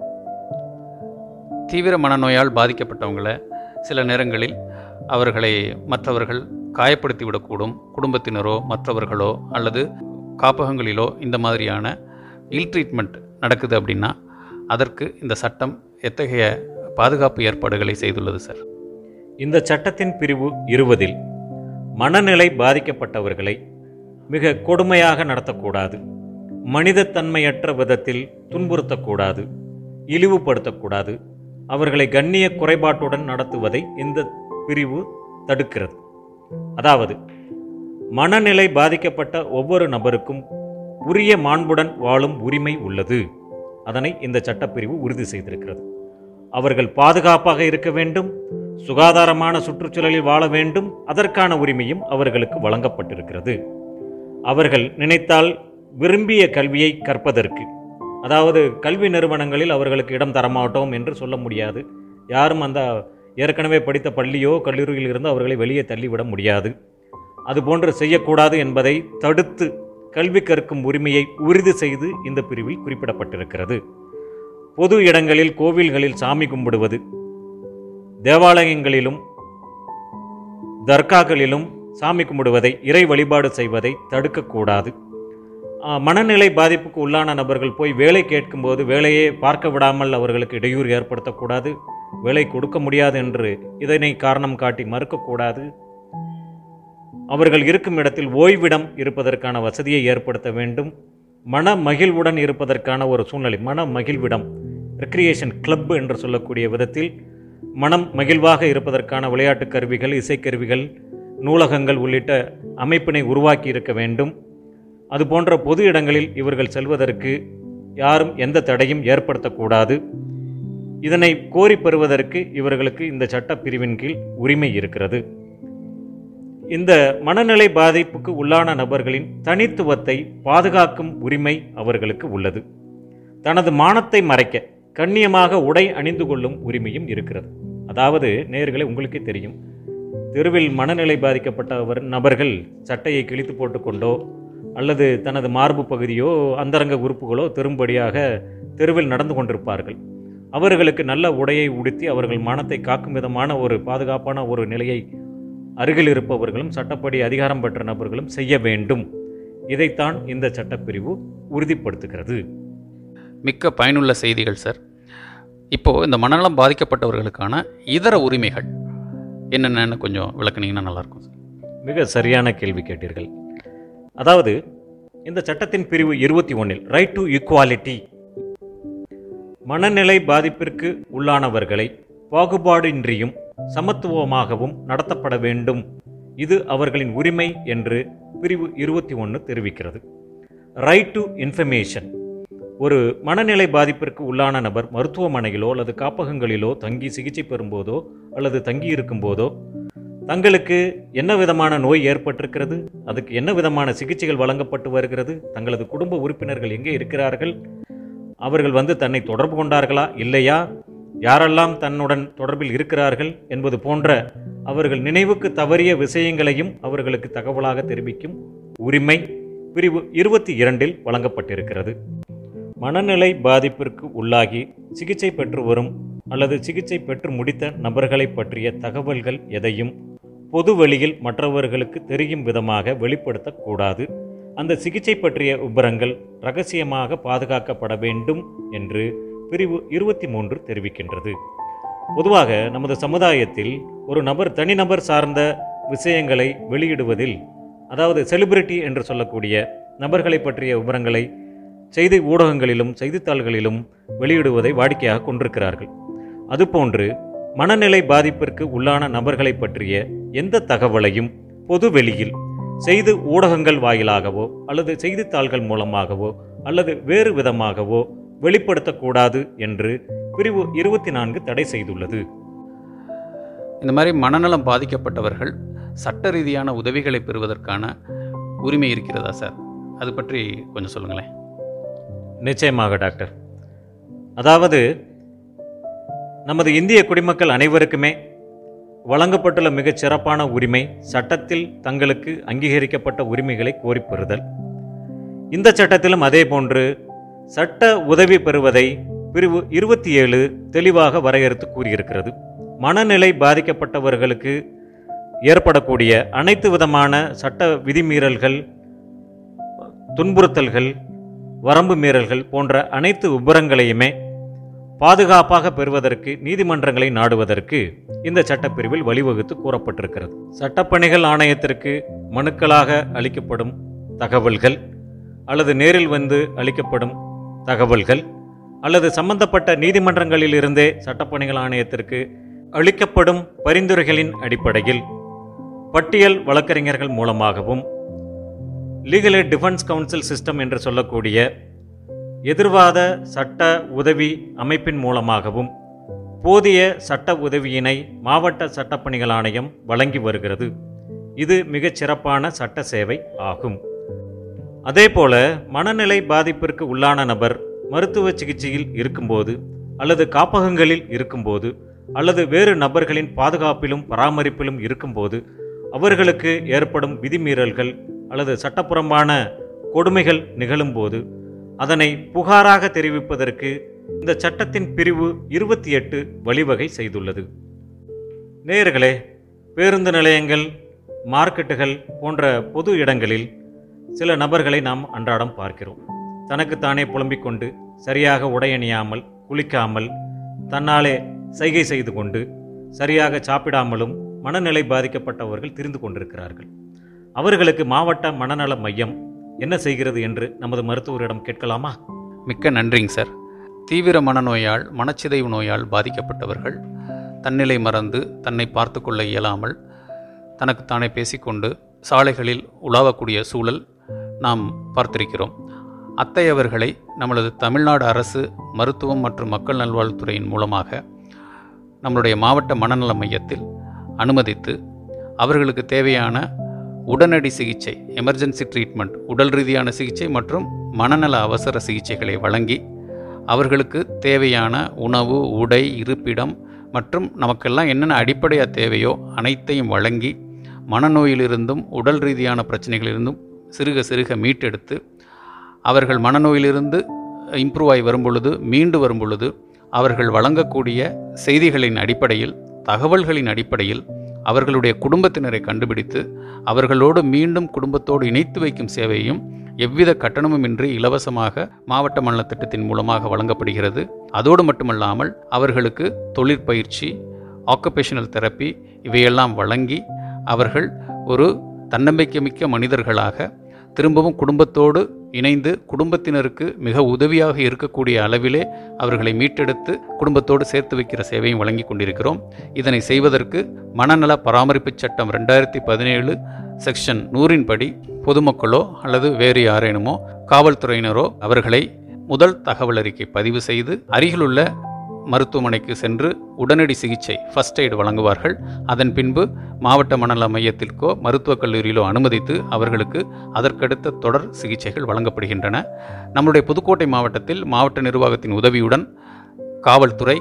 தீவிர மனநோயால் பாதிக்கப்பட்டவங்கள சில நேரங்களில் அவர்களை மற்றவர்கள் காயப்படுத்தி விடக்கூடும் குடும்பத்தினரோ மற்றவர்களோ அல்லது காப்பகங்களிலோ இந்த மாதிரியான இல் ட்ரீட்மெண்ட் நடக்குது அப்படின்னா அதற்கு இந்த சட்டம் எத்தகைய பாதுகாப்பு ஏற்பாடுகளை செய்துள்ளது சார் இந்த சட்டத்தின் பிரிவு இருபதில் மனநிலை பாதிக்கப்பட்டவர்களை மிக கொடுமையாக நடத்தக்கூடாது மனிதத்தன்மையற்ற விதத்தில் துன்புறுத்தக்கூடாது இழிவுபடுத்தக்கூடாது அவர்களை கண்ணிய குறைபாட்டுடன் நடத்துவதை இந்த பிரிவு தடுக்கிறது அதாவது மனநிலை பாதிக்கப்பட்ட ஒவ்வொரு நபருக்கும் உரிய மாண்புடன் வாழும் உரிமை உள்ளது அதனை இந்த சட்டப்பிரிவு உறுதி செய்திருக்கிறது அவர்கள் பாதுகாப்பாக இருக்க வேண்டும் சுகாதாரமான சுற்றுச்சூழலில் வாழ வேண்டும் அதற்கான உரிமையும் அவர்களுக்கு வழங்கப்பட்டிருக்கிறது அவர்கள் நினைத்தால் விரும்பிய கல்வியை கற்பதற்கு அதாவது கல்வி நிறுவனங்களில் அவர்களுக்கு இடம் தரமாட்டோம் என்று சொல்ல முடியாது யாரும் அந்த ஏற்கனவே படித்த பள்ளியோ கல்லூரியில் இருந்து அவர்களை வெளியே தள்ளிவிட முடியாது அதுபோன்று செய்யக்கூடாது என்பதை தடுத்து கல்வி கற்கும் உரிமையை உறுதி செய்து இந்த பிரிவில் குறிப்பிடப்பட்டிருக்கிறது பொது இடங்களில் கோவில்களில் சாமி கும்பிடுவது தேவாலயங்களிலும் தர்காக்களிலும் சாமி கும்பிடுவதை இறை வழிபாடு செய்வதை தடுக்கக்கூடாது ஆ, மனநிலை பாதிப்புக்கு உள்ளான நபர்கள் போய் வேலை கேட்கும்போது வேலையை பார்க்க விடாமல் அவர்களுக்கு இடையூறு ஏற்படுத்தக்கூடாது வேலை கொடுக்க முடியாது என்று இதனை காரணம் காட்டி மறுக்கக்கூடாது அவர்கள் இருக்கும் இடத்தில் ஓய்விடம் இருப்பதற்கான வசதியை ஏற்படுத்த வேண்டும் மன மகிழ்வுடன் இருப்பதற்கான ஒரு சூழ்நிலை மன மகிழ்விடம் ரெக்ரியேஷன் கிளப் என்று சொல்லக்கூடிய விதத்தில் மனம் மகிழ்வாக இருப்பதற்கான விளையாட்டு கருவிகள் இசைக்கருவிகள் நூலகங்கள் உள்ளிட்ட அமைப்பினை உருவாக்கி இருக்க வேண்டும் அதுபோன்ற பொது இடங்களில் இவர்கள் செல்வதற்கு யாரும் எந்த தடையும் ஏற்படுத்தக்கூடாது இதனை கோரி பெறுவதற்கு இவர்களுக்கு இந்த சட்ட பிரிவின் கீழ் உரிமை இருக்கிறது இந்த மனநிலை பாதிப்புக்கு உள்ளான நபர்களின் தனித்துவத்தை பாதுகாக்கும் உரிமை அவர்களுக்கு உள்ளது தனது மானத்தை மறைக்க கண்ணியமாக உடை அணிந்து கொள்ளும் உரிமையும் இருக்கிறது அதாவது நேயர்களே உங்களுக்கே தெரியும் தெருவில் மனநிலை பாதிக்கப்பட்டவர் நபர்கள் சட்டையை கிழித்து போட்டுக்கொண்டோ அல்லது தனது மார்பு பகுதியோ அந்தரங்க உறுப்புகளோ தெரும்படியாக தெருவில் நடந்து கொண்டிருப்பார்கள் அவர்களுக்கு நல்ல உடையை உடுத்தி அவர்கள் மானத்தை காக்கும் விதமான ஒரு பாதுகாப்பான ஒரு நிலையை அருகில் இருப்பவர்களும் சட்டப்படி அதிகாரம் பெற்ற நபர்களும் செய்ய வேண்டும் இதைத்தான் இந்த சட்டப்பிரிவு உறுதிப்படுத்துகிறது மிக்க பயனுள்ள செய்திகள் சார் இப்போது இந்த மனநலம் பாதிக்கப்பட்டவர்களுக்கான இதர உரிமைகள் என்னென்னு கொஞ்சம் விளக்குனீங்கன்னா நல்லாயிருக்கும் சார் மிக சரியான கேள்வி கேட்டீர்கள் அதாவது இந்த சட்டத்தின் பிரிவு இருபத்தி ஒன்றில் ரைட் டு ஈக்குவாலிட்டி மனநிலை பாதிப்பிற்கு உள்ளானவர்களை பாகுபாடின்றியும் சமத்துவமாகவும் நடத்தப்பட வேண்டும் இது அவர்களின் உரிமை என்று பிரிவு இருபத்தி ஒன்று தெரிவிக்கிறது ரைட் டு இன்ஃபர்மேஷன் ஒரு மனநிலை பாதிப்பிற்கு உள்ளான நபர் மருத்துவமனையிலோ அல்லது காப்பகங்களிலோ தங்கி சிகிச்சை பெறும்போதோ அல்லது தங்கி இருக்கும்போதோ தங்களுக்கு என்ன விதமான நோய் ஏற்பட்டிருக்கிறது அதுக்கு என்ன விதமான சிகிச்சைகள் வழங்கப்பட்டு வருகிறது தங்களது குடும்ப உறுப்பினர்கள் எங்கே இருக்கிறார்கள் அவர்கள் வந்து தன்னை தொடர்பு கொண்டார்களா இல்லையா யாரெல்லாம் தன்னுடன் தொடர்பில் இருக்கிறார்கள் என்பது போன்ற அவர்கள் நினைவுக்கு தவறிய விஷயங்களையும் அவர்களுக்கு தகவலாக தெரிவிக்கும் உரிமை பிரிவு இருபத்தி இரண்டில் வழங்கப்பட்டிருக்கிறது மனநிலை பாதிப்பிற்கு உள்ளாகி சிகிச்சை பெற்று வரும் அல்லது சிகிச்சை பெற்று முடித்த நபர்களை பற்றிய தகவல்கள் எதையும் பொது வெளியில் மற்றவர்களுக்கு தெரியும் விதமாக வெளிப்படுத்தக்கூடாது அந்த சிகிச்சை பற்றிய விபரங்கள் ரகசியமாக பாதுகாக்கப்பட வேண்டும் என்று பிரிவு இருபத்தி மூன்று தெரிவிக்கின்றது பொதுவாக நமது சமுதாயத்தில் ஒரு நபர் தனிநபர் சார்ந்த விஷயங்களை வெளியிடுவதில் அதாவது செலிபிரிட்டி என்று சொல்லக்கூடிய நபர்களை பற்றிய விவரங்களை செய்தி ஊடகங்களிலும் செய்தித்தாள்களிலும் வெளியிடுவதை வாடிக்கையாக கொண்டிருக்கிறார்கள் அதுபோன்று மனநிலை பாதிப்பிற்கு உள்ளான நபர்களை பற்றிய எந்த தகவலையும் பொது வெளியில் செய்தி ஊடகங்கள் வாயிலாகவோ அல்லது செய்தித்தாள்கள் மூலமாகவோ அல்லது வேறு விதமாகவோ வெளிப்படுத்தக்கூடாது என்று பிரிவு இருபத்தி நான்கு தடை செய்துள்ளது இந்த மாதிரி மனநலம் பாதிக்கப்பட்டவர்கள் சட்ட ரீதியான உதவிகளை பெறுவதற்கான உரிமை இருக்கிறதா சார் அது பற்றி கொஞ்சம் சொல்லுங்களேன் நிச்சயமாக டாக்டர் அதாவது நமது இந்திய குடிமக்கள் அனைவருக்குமே வழங்கப்பட்டுள்ள மிகச் சிறப்பான உரிமை சட்டத்தில் தங்களுக்கு அங்கீகரிக்கப்பட்ட உரிமைகளை கோரிப் பெறுதல் இந்த சட்டத்திலும் அதேபோன்று சட்ட உதவி பெறுவதை பிரிவு இருபத்தி ஏழு தெளிவாக வரையறுத்து கூறியிருக்கிறது மனநிலை பாதிக்கப்பட்டவர்களுக்கு ஏற்படக்கூடிய அனைத்து விதமான சட்ட விதிமீறல்கள் துன்புறுத்தல்கள் வரம்பு மீறல்கள் போன்ற அனைத்து விபரங்களையுமே பாதுகாப்பாக பெறுவதற்கு நீதிமன்றங்களை நாடுவதற்கு இந்த சட்டப்பிரிவில் வழிவகுத்து கூறப்பட்டிருக்கிறது சட்டப்பணிகள் ஆணையத்திற்கு மனுக்களாக அளிக்கப்படும் தகவல்கள் அல்லது நேரில் வந்து அளிக்கப்படும் தகவல்கள் அல்லது சம்பந்தப்பட்ட நீதிமன்றங்களிலிருந்தே சட்டப்பணிகள் ஆணையத்திற்கு அளிக்கப்படும் பரிந்துரைகளின் அடிப்படையில் பட்டியல் வழக்கறிஞர்கள் மூலமாகவும் legal aid defence counsel system என்று சொல்லக்கூடிய எதிர்வாத சட்ட உதவி அமைப்பின் மூலமாகவும் போதிய சட்ட உதவியினை மாவட்ட சட்டப்பணிகள் ஆணையம் வழங்கி வருகிறது இது மிகச் சிறப்பான சட்ட சேவை ஆகும் அதேபோல மனநிலை பாதிப்பிற்கு உள்ளான நபர் மருத்துவ சிகிச்சையில் இருக்கும்போது அல்லது காப்பகங்களில் இருக்கும்போது அல்லது வேறு நபர்களின் பாதுகாப்பிலும் பராமரிப்பிலும் இருக்கும்போது அவர்களுக்கு ஏற்படும் விதிமீறல்கள் அல்லது சட்டப்புறம்பான கொடுமைகள் நிகழும்போது அதனை புகாராக தெரிவிப்பதற்கு இந்த சட்டத்தின் பிரிவு இருபத்தி எட்டு வழிவகை செய்துள்ளது நேயர்களே பேருந்து நிலையங்கள் மார்க்கெட்டுகள் போன்ற பொது இடங்களில் சில நபர்களை நாம் அன்றாடம் பார்க்கிறோம் தனக்குத்தானே புலம்பிக் கொண்டு சரியாக உடையணியாமல் குளிக்காமல் தன்னாலே சைகை செய்து கொண்டு சரியாக சாப்பிடாமலும் மனநிலை பாதிக்கப்பட்டவர்கள் திரிந்து கொண்டிருக்கிறார்கள் அவர்களுக்கு மாவட்ட மனநல மையம் என்ன செய்கிறது என்று நமது மருத்துவரிடம் கேட்கலாமா மிக்க நன்றிங்க சார் தீவிர மனநோயால் மனச்சிதைவு நோயால் பாதிக்கப்பட்டவர்கள் தன்னிலை மறந்து தன்னை பார்த்து கொள்ள இயலாமல் தனக்குத்தானே பேசிக்கொண்டு சாலைகளில் உலாவக்கூடிய சூழல் நாம் பார்த்திருக்கிறோம் அத்தையவர்களை நம்மளது தமிழ்நாடு அரசு மருத்துவம் மற்றும் மக்கள் நல்வாழ்வுத்துறையின் மூலமாக நம்மளுடைய மாவட்ட மனநல மையத்தில் அனுமதித்து அவர்களுக்கு தேவையான உடனடி சிகிச்சை எமர்ஜென்சி ட்ரீட்மெண்ட் உடல் ரீதியான சிகிச்சை மற்றும் மனநல அவசர சிகிச்சைகளை வழங்கி அவர்களுக்கு தேவையான உணவு உடை இருப்பிடம் மற்றும் நமக்கெல்லாம் என்னென்ன அடிப்படையாக தேவையோ அனைத்தையும் வழங்கி மனநோயிலிருந்தும் உடல் ரீதியான பிரச்சனைகளிலிருந்தும் சிறுக சிறுக மீட்டெடுத்து அவர்கள் மனநோயிலிருந்து இம்ப்ரூவ் ஆகி வரும் பொழுது மீண்டு வரும் பொழுது அவர்கள் வழங்கக்கூடிய செய்திகளின் அடிப்படையில் தகவல்களின் அடிப்படையில் அவர்களுடைய குடும்பத்தினரை கண்டுபிடித்து அவர்களோடு மீண்டும் குடும்பத்தோடு இணைத்து வைக்கும் சேவையும் எவ்வித கட்டணமுமின்றி இலவசமாக மாவட்ட மண்டல திட்டத்தின் மூலமாக வழங்கப்படுகிறது அதோடு மட்டுமல்லாமல் அவர்களுக்கு தொழிற்பயிற்சி ஆக்குபேஷனல் தெரப்பி இவையெல்லாம் வழங்கி அவர்கள் ஒரு தன்னம்பிக்கைமிக்க மனிதர்களாக திரும்பவும் குடும்பத்தோடு இணைந்து குடும்பத்தினருக்கு மிக உதவியாக இருக்கக்கூடிய அளவிலே அவர்களை மீட்டெடுத்து குடும்பத்தோடு சேர்த்து வைக்கிற சேவையும் வழங்கி கொண்டிருக்கிறோம் இதனை செய்வதற்கு மனநல பராமரிப்பு சட்டம் ரெண்டாயிரத்தி பதினேழு செக்ஷன் நூறின் படி பொதுமக்களோ அல்லது வேறு யாரேனுமோ காவல்துறையினரோ அவர்களை முதல் தகவல் அறிக்கை பதிவு செய்து அருகிலுள்ள மருத்துவமனைக்கு சென்று உடனடி சிகிச்சை ஃபர்ஸ்ட் எய்டு வழங்குவார்கள் அதன் பின்பு மாவட்ட மனநல மையத்திற்கோ மருத்துவக் கல்லூரியிலோ அனுமதித்து அவர்களுக்கு அதற்கடுத்த தொடர் சிகிச்சைகள் வழங்கப்படுகின்றன நம்முடைய புதுக்கோட்டை மாவட்டத்தில் மாவட்ட நிர்வாகத்தின் உதவியுடன் காவல்துறை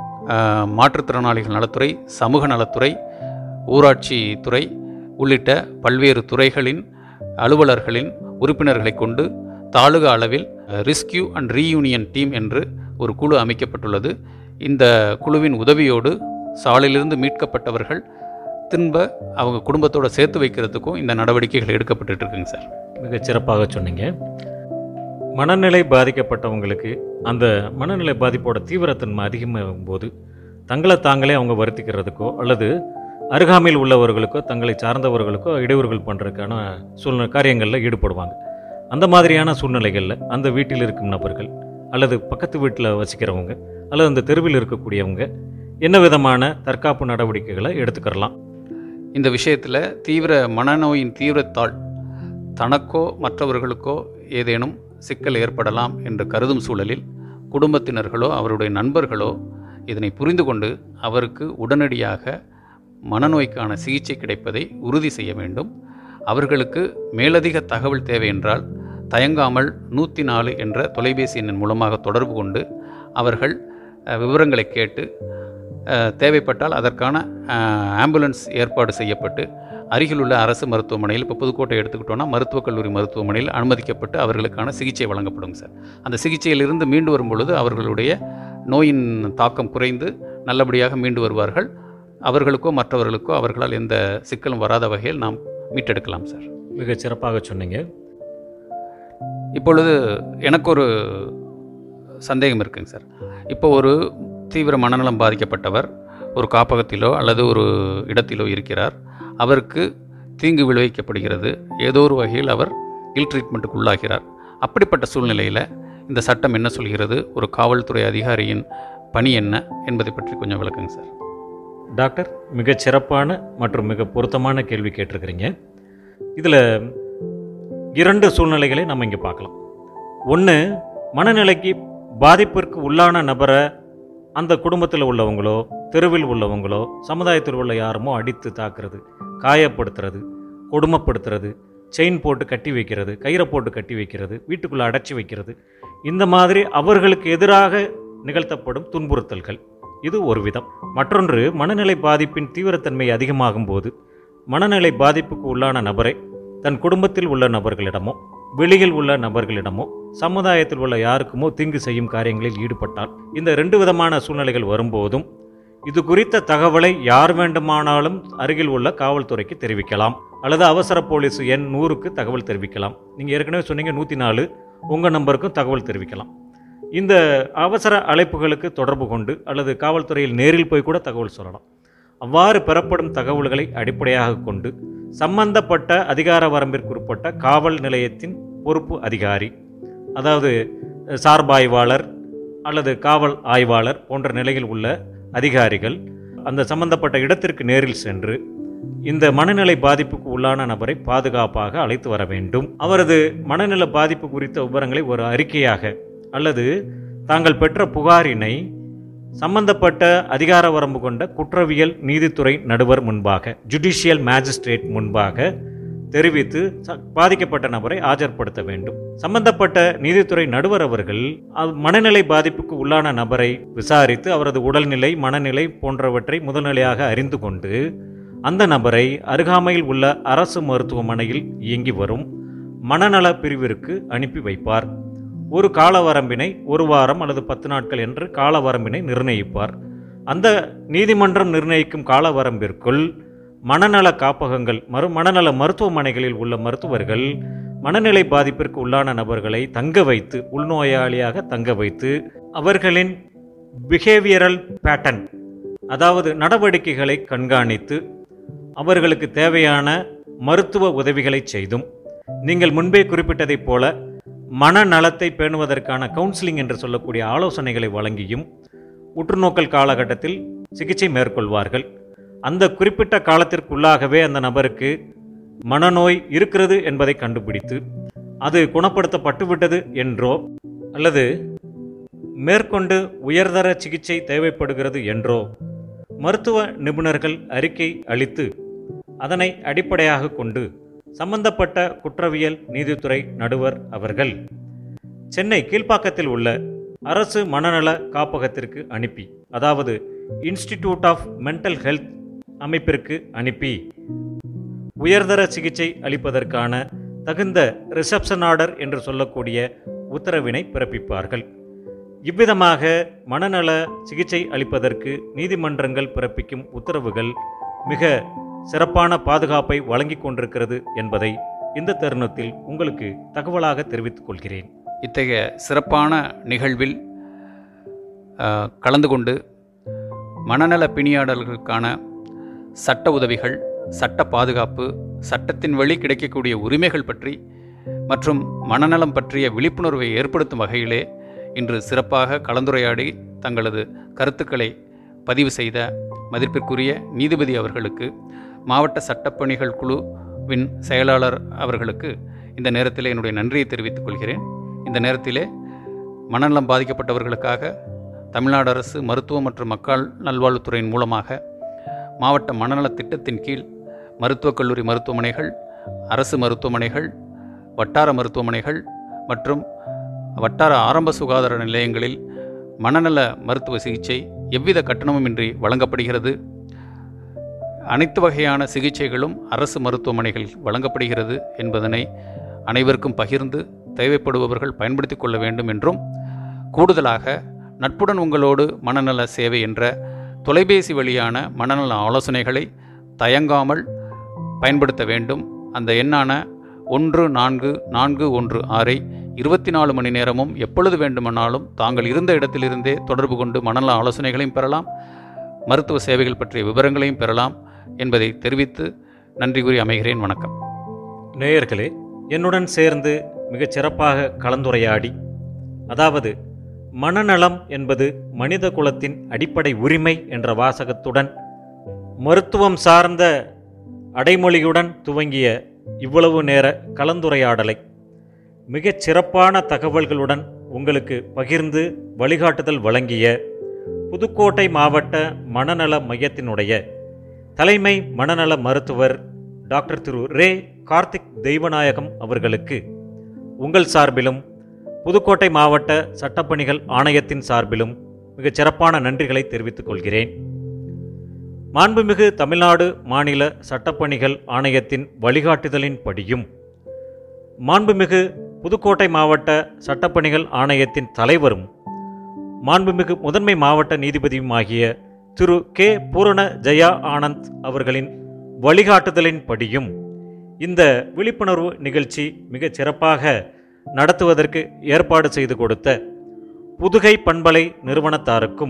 ஆஹ், மாற்றுத்திறனாளிகள் நலத்துறை சமூக நலத்துறை ஊராட்சி துறை உள்ளிட்ட பல்வேறு துறைகளின் அலுவலர்களின் உறுப்பினர்களை கொண்டு தாலுகா அளவில் ரிஸ்கியூ அண்ட் ரீயூனியன் டீம் என்று ஒரு குழு அமைக்கப்பட்டுள்ளது இந்த குழுவின் உதவியோடு சாலையிலிருந்து மீட்கப்பட்டவர்கள் திரும்ப அவங்க குடும்பத்தோட சேர்த்து வைக்கிறதுக்கும் இந்த நடவடிக்கைகள் எடுக்கப்பட்டுட்டு இருக்குங்க சார் மிகச் சிறப்பாக சொன்னீங்க மனநிலை பாதிக்கப்பட்டவங்களுக்கு அந்த மனநிலை பாதிப்போட தீவிரத்தன்மை அதிகமாகும் போது தங்களை தாங்களே அவங்க வருத்திக்கிறதுக்கோ அல்லது அருகாமையில் உள்ளவர்களுக்கோ தங்களை சார்ந்தவர்களுக்கோ இடையூறுகள் பண்ணுறதுக்கான சூழ்நிலை காரியங்களில் ஈடுபடுவாங்க அந்த மாதிரியான சூழ்நிலைகளில் அந்த வீட்டில் இருக்கும் நபர்கள் அல்லது பக்கத்து வீட்டில் வசிக்கிறவங்க அல்லது அந்த தெருவில் இருக்கக்கூடியவங்க என்ன விதமான தற்காப்பு நடவடிக்கைகளை எடுத்துக்கிறலாம் இந்த விஷயத்தில் தீவிர மனநோயின் தீவிரத்தால் தனக்கோ மற்றவர்களுக்கோ ஏதேனும் சிக்கல் ஏற்படலாம் என்று கருதும் சூழலில் குடும்பத்தினர்களோ அவருடைய நண்பர்களோ இதனை புரிந்து கொண்டு அவருக்கு உடனடியாக மனநோய்க்கான சிகிச்சை கிடைப்பதை உறுதி செய்ய வேண்டும் அவர்களுக்கு மேலதிக தகவல் தேவை என்றால் தயங்காமல் நூற்றி நாலு என்ற தொலைபேசி எண்ணின் மூலமாக தொடர்பு கொண்டு அவர்கள் அஹ், விவரங்களை கேட்டு அஹ், தேவைப்பட்டால் அதற்கான அஹ், ஆம்புலன்ஸ் ஏற்பாடு செய்யப்பட்டு அருகிலுள்ள அரசு மருத்துவமனையில் இப்போ புதுக்கோட்டை எடுத்துக்கிட்டோன்னா மருத்துவக் கல்லூரி மருத்துவமனையில் அனுமதிக்கப்பட்டு அவர்களுக்கான சிகிச்சை வழங்கப்படும் சார் அந்த சிகிச்சையிலிருந்து மீண்டு வரும் பொழுது அவர்களுடைய நோயின் தாக்கம் குறைந்து நல்லபடியாக மீண்டு வருவார்கள் அவர்களுக்கோ மற்றவர்களுக்கோ அவர்களால் எந்த சிக்கலும் வராத வகையில் நாம் மீட்டெடுக்கலாம் சார் மிகச் சிறப்பாக சொன்னீங்க இப்பொழுது எனக்கு ஒரு சந்தேகம் இருக்குங்க சார் இப்போ ஒரு தீவிர மனநலம் பாதிக்கப்பட்டவர் ஒரு காப்பகத்திலோ அல்லது ஒரு இடத்திலோ இருக்கிறார் அவருக்கு தீங்கு விளைவிக்கப்படுகிறது ஏதோ ஒரு வகையில் அவர் இல் ட்ரீட்மெண்ட்டுக்கு உள்ளாகிறார் அப்படிப்பட்ட சூழ்நிலையில் இந்த சட்டம் என்ன சொல்கிறது ஒரு காவல்துறை அதிகாரியின் பணி என்ன என்பதை பற்றி கொஞ்சம் விளக்குங்க சார் டாக்டர் மிகச் சிறப்பான மற்றும் மிக பொருத்தமான கேள்வி கேட்டிருக்கிறீங்க இதில் இரண்டு சூழ்நிலைகளை நம்ம இங்கே பார்க்கலாம் ஒன்று மனநிலைக்கு பாதிப்பிற்கு உள்ளான நபரை அந்த குடும்பத்தில் உள்ளவங்களோ தெருவில் உள்ளவங்களோ சமுதாயத்தில் உள்ள யாருமோ அடித்து தாக்குறது காயப்படுத்துறது கொடுமைப்படுத்துறது செயின் போட்டு கட்டி வைக்கிறது கயிறை போட்டு கட்டி வைக்கிறது வீட்டுக்குள்ளே அடைச்சி வைக்கிறது இந்த மாதிரி அவர்களுக்கு எதிராக நிகழ்த்தப்படும் துன்புறுத்தல்கள் இது ஒரு விதம் மற்றொன்று மனநிலை பாதிப்பின் தீவிரத்தன்மை அதிகமாகும் போது மனநிலை பாதிப்புக்கு உள்ளான நபரை தன் குடும்பத்தில் உள்ள நபர்களிடமோ வெளியில் உள்ள நபர்களிடமோ சமுதாயத்தில் உள்ள யாருக்குமோ தீங்கு செய்யும் காரியங்களில் ஈடுபட்டால் இந்த ரெண்டு விதமான சூழ்நிலைகள் வரும்போதும் இது குறித்த தகவலை யார் வேண்டுமானாலும் அருகில் உள்ள காவல்துறைக்கு தெரிவிக்கலாம் அல்லது அவசர போலீஸ் எண் நூறுக்கு தகவல் தெரிவிக்கலாம் நீங்கள் ஏற்கனவே சொன்னீங்க நூற்றி நாலு உங்கள் நம்பருக்கும் தகவல் தெரிவிக்கலாம் இந்த அவசர அழைப்புகளுக்கு தொடர்பு கொண்டு அல்லது காவல்துறையில் நேரில் போய் கூட தகவல் சொல்லலாம் அவ்வாறு பெறப்படும் தகவல்களை அடிப்படையாக கொண்டு சம்பந்தப்பட்ட அதிகார வரம்பிற்குட்பட்ட காவல் நிலையத்தின் பொறுப்பு அதிகாரி அதாவது சார்பாய்வாளர் அல்லது காவல் ஆய்வாளர் போன்ற நிலையில் உள்ள அதிகாரிகள் அந்த சம்பந்தப்பட்ட இடத்திற்கு நேரில் சென்று இந்த மனநிலை பாதிப்புக்கு உள்ளான நபரை பாதுகாப்பாக அழைத்து வர வேண்டும் அவரது மனநல பாதிப்பு குறித்த விவரங்களை ஒரு அறிக்கையாக அல்லது தாங்கள் பெற்ற புகாரினை சம்பந்தப்பட்ட அதிகார வரம்பு கொண்ட குற்றவியல் நீதித்துறை நடுவர் முன்பாக ஜுடிஷியல் மேஜிஸ்ட்ரேட் முன்பாக தெரிவித்து ச- பாதிக்கப்பட்ட நபரை ஆஜர்படுத்த வேண்டும் சம்பந்தப்பட்ட நீதித்துறை நடுவர் அவர்கள் அவ் மனநிலை பாதிப்புக்கு உள்ளான நபரை விசாரித்து அவரது உடல்நிலை மனநிலை போன்றவற்றை முதல்நிலையாக அறிந்து கொண்டு அந்த நபரை அருகாமையில் உள்ள அரசு மருத்துவமனையில் இயங்கி வரும் மனநல பிரிவிற்கு அனுப்பி வைப்பார் ஒரு கால வரம்பினை ஒரு வாரம் அல்லது பத்து நாட்கள் என்று கால வரம்பினை நிர்ணயிப்பார் அந்த நீதிமன்றம் நிர்ணயிக்கும் கால வரம்பிற்குள் மனநல காப்பகங்கள் மறு மனநல மருத்துவமனைகளில் உள்ள மருத்துவர்கள் மனநிலை பாதிப்பிற்கு உள்ளான நபர்களை தங்க வைத்து உள்நோயாளியாக தங்க வைத்து அவர்களின் பிஹேவியரல் பேட்டர்ன் அதாவது நடவடிக்கைகளை கண்காணித்து அவர்களுக்கு தேவையான மருத்துவ உதவிகளை செய்தும் நீங்கள் முன்பே குறிப்பிட்டதைப் போல மனநலத்தை பேணுவதற்கான கவுன்சிலிங் என்று சொல்லக்கூடிய ஆலோசனைகளை வழங்கியும் உற்றுநோக்கல் காலகட்டத்தில் சிகிச்சை மேற்கொள்வார்கள் அந்த குறிப்பிட்ட காலத்திற்குள்ளாகவே அந்த நபருக்கு மனநோய் இருக்கிறது என்பதை கண்டுபிடித்து அது குணப்படுத்தப்பட்டு விட்டது என்றோ அல்லது மேற்கொண்டு உயர்தர சிகிச்சை தேவைப்படுகிறது என்றோ மருத்துவ நிபுணர்கள் அறிக்கை அளித்து அதனை அடிப்படையாக கொண்டு சம்பந்தப்பட்ட குற்றவியல் நீதித்துறை நடுவர் அவர்கள் சென்னை கீழ்ப்பாக்கத்தில் உள்ள அரசு மனநல காப்பகத்திற்கு அனுப்பி அதாவது இன்ஸ்டிடியூட் ஆஃப் மென்டல் ஹெல்த் அமைப்பிற்கு அனுப்பி உயர்தர சிகிச்சை அளிப்பதற்கான தகுந்த ரிசப்ஷன் ஆர்டர் என்று சொல்லக்கூடிய உத்தரவினை பிறப்பிப்பார்கள் இவ்விதமாக மனநல சிகிச்சை அளிப்பதற்கு நீதிமன்றங்கள் பிறப்பிக்கும் உத்தரவுகள் மிக சிறப்பான பாதுகாப்பை வழங்கிக் கொண்டிருக்கிறது என்பதை இந்த தருணத்தில் உங்களுக்கு தகவலாக தெரிவித்துக் கொள்கிறேன் இத்தகைய சிறப்பான நிகழ்வில் அஹ், கலந்து கொண்டு மனநல பிணியாளர்களுக்கான சட்ட உதவிகள் சட்ட பாதுகாப்பு சட்டத்தின் வழி கிடைக்கக்கூடிய உரிமைகள் பற்றி மற்றும் மனநலம் பற்றிய விழிப்புணர்வை ஏற்படுத்தும் வகையிலே இன்று சிறப்பாக கலந்துரையாடி தங்களது கருத்துக்களை பதிவு செய்த மதிப்பிற்குரிய நீதிபதி அவர்களுக்கு மாவட்ட சட்டப்பணிகள் குழுவின் செயலாளர் அவர்களுக்கு இந்த நேரத்தில் என்னுடைய நன்றியை தெரிவித்துக் கொள்கிறேன் இந்த நேரத்திலே மனநலம் பாதிக்கப்பட்டவர்களுக்காக தமிழ்நாடு அரசு மருத்துவ மற்றும் மக்கள் நல்வாழ்வுத்துறையின் மூலமாக மாவட்ட மனநல திட்டத்தின் கீழ் மருத்துவக் கல்லூரி மருத்துவமனைகள் அரசு மருத்துவமனைகள் வட்டார மருத்துவமனைகள் மற்றும் வட்டார ஆரம்ப சுகாதார நிலையங்களில் மனநல மருத்துவ சிகிச்சை எவ்வித கட்டணமுமின்றி வழங்கப்படுகிறது அனைத்து வகையான சிகிச்சைகளும் அரசு மருத்துவமனைகளில் வழங்கப்படுகிறது என்பதனை அனைவருக்கும் பகிர்ந்து தேவைப்படுபவர்கள் பயன்படுத்திக் கொள்ள வேண்டும் என்றும் கூடுதலாக நட்புடன் உங்களோடு மனநல சேவை என்ற தொலைபேசி வழியான மனநல ஆலோசனைகளை தயங்காமல் பயன்படுத்த வேண்டும் அந்த எண்ணான ஒன்று நான்கு நான்கு ஒன்று ஆறை இருபத்தி நாலு மணி நேரமும் எப்பொழுது வேண்டுமானாலும் தாங்கள் இருந்த இடத்திலிருந்தே தொடர்பு கொண்டு மனநல ஆலோசனைகளையும் பெறலாம் மருத்துவ சேவைகள் பற்றிய விவரங்களையும் பெறலாம் என்பதை தெரிவித்து நன்றி கூறி அமைகிறேன் வணக்கம் நேயர்களே என்னுடன் சேர்ந்து மிகச் சிறப்பாக கலந்துரையாடி அதாவது மனநலம் என்பது மனித குலத்தின் அடிப்படை உரிமை என்ற வாசகத்துடன் மருத்துவம் சார்ந்த அடைமொழியுடன் துவங்கிய இவ்வளவு நேர கலந்துரையாடலை மிகச் சிறப்பான தகவல்களுடன் உங்களுக்கு பகிர்ந்து வழிகாட்டுதல் வழங்கிய புதுக்கோட்டை மாவட்ட மனநல மையத்தினுடைய தலைமை மனநல மருத்துவர் டாக்டர் திரு ரே கார்த்திக் தெய்வநாயகம் அவர்களுக்கு உங்கள் சார்பிலும் புதுக்கோட்டை மாவட்ட சட்டப்பணிகள் ஆணையத்தின் சார்பிலும் மிகச் சிறப்பான நன்றிகளை தெரிவித்துக் கொள்கிறேன் மாண்புமிகு தமிழ்நாடு மாநில சட்டப்பணிகள் ஆணையத்தின் வழிகாட்டுதலின்படியும் மாண்புமிகு புதுக்கோட்டை மாவட்ட சட்டப்பணிகள் ஆணையத்தின் தலைவரும் மாண்புமிகு முதன்மை மாவட்ட நீதிபதியுமாகிய திரு கே பூரண ஜெயா ஆனந்த் அவர்களின் வழிகாட்டுதலின்படியும் இந்த விழிப்புணர்வு நிகழ்ச்சி மிகச் சிறப்பாக நடத்துவதற்கு ஏற்பாடு செய்து கொடுத்த புதுகை பண்பலை நிறுவனத்தாருக்கும்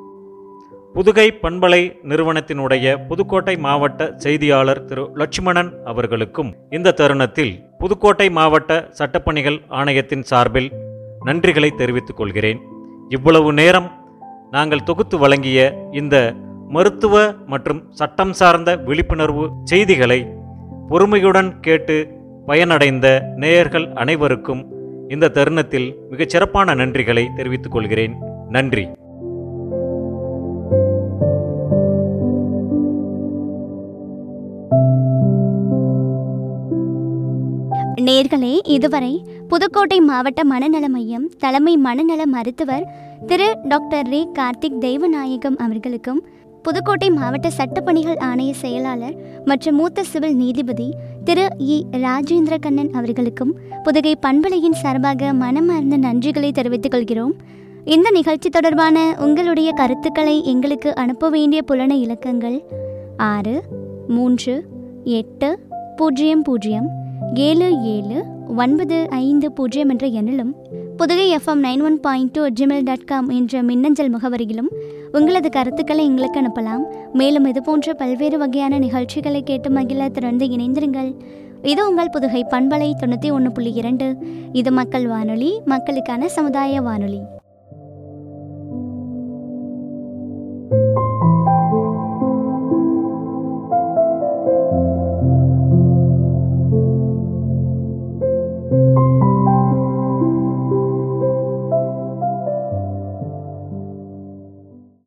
புதுகை பண்பலை நிறுவனத்தினுடைய புதுக்கோட்டை மாவட்ட செய்தியாளர் திரு லட்சுமணன் அவர்களுக்கும் இந்த தருணத்தில் புதுக்கோட்டை மாவட்ட சட்டப்பணிகள் ஆணையத்தின் சார்பில் நன்றிகளை தெரிவித்துக் கொள்கிறேன் இவ்வளவு நேரம் நாங்கள் தொகுத்து வழங்கிய இந்த மருத்துவ மற்றும் சட்டம் சார்ந்த விழிப்புணர்வு செய்திகளை பொறுமையுடன் கேட்டு பயனடைந்த நேயர்கள் அனைவருக்கும் இந்த தருணத்தில் மிகச் சிறப்பான நன்றிகளை தெரிவித்துக் கொள்கிறேன் நன்றி நேர்களே இதுவரை புதுக்கோட்டை மாவட்ட மனநல மையம் தலைமை மனநல மருத்துவர் திரு டாக்டர் ரே கார்த்திக் தெய்வநாயகம் அவர்களுக்கும் புதுக்கோட்டை மாவட்ட சட்டப்பணிகள் ஆணைய செயலாளர் மற்றும் மூத்த சிவில் நீதிபதி திரு இ ராஜேந்திர கண்ணன் அவர்களுக்கும் புதுகை பண்பலையின் சார்பாக மனமார்ந்த நன்றிகளை தெரிவித்துக் கொள்கிறோம் இந்த நிகழ்ச்சி தொடர்பான உங்களுடைய கருத்துக்களை எங்களுக்கு அனுப்ப வேண்டிய புலன இலக்கங்கள் ஆறு மூன்று எட்டு பூஜ்ஜியம் பூஜ்ஜியம் ஏழு ஏழு ஒன்பது ஐந்து பூஜ்ஜியம் என்ற எண்ணிலும் Pudugai FM nine one point two Gmail dot com என்ற மின்னஞ்சல் முகவரியிலும் உங்களது கருத்துக்களை எங்களுக்கு அனுப்பலாம் மேலும் இது போன்ற பல்வேறு வகையான நிகழ்ச்சிகளை கேட்டு மகிழ தொடர்ந்து இணைந்திருங்கள் இது உங்கள் புதுகை பண்பலை தொண்ணூற்றி ஒன்று புள்ளி இரண்டு இது மக்கள் வானொலி மக்களுக்கான சமுதாய வானொலி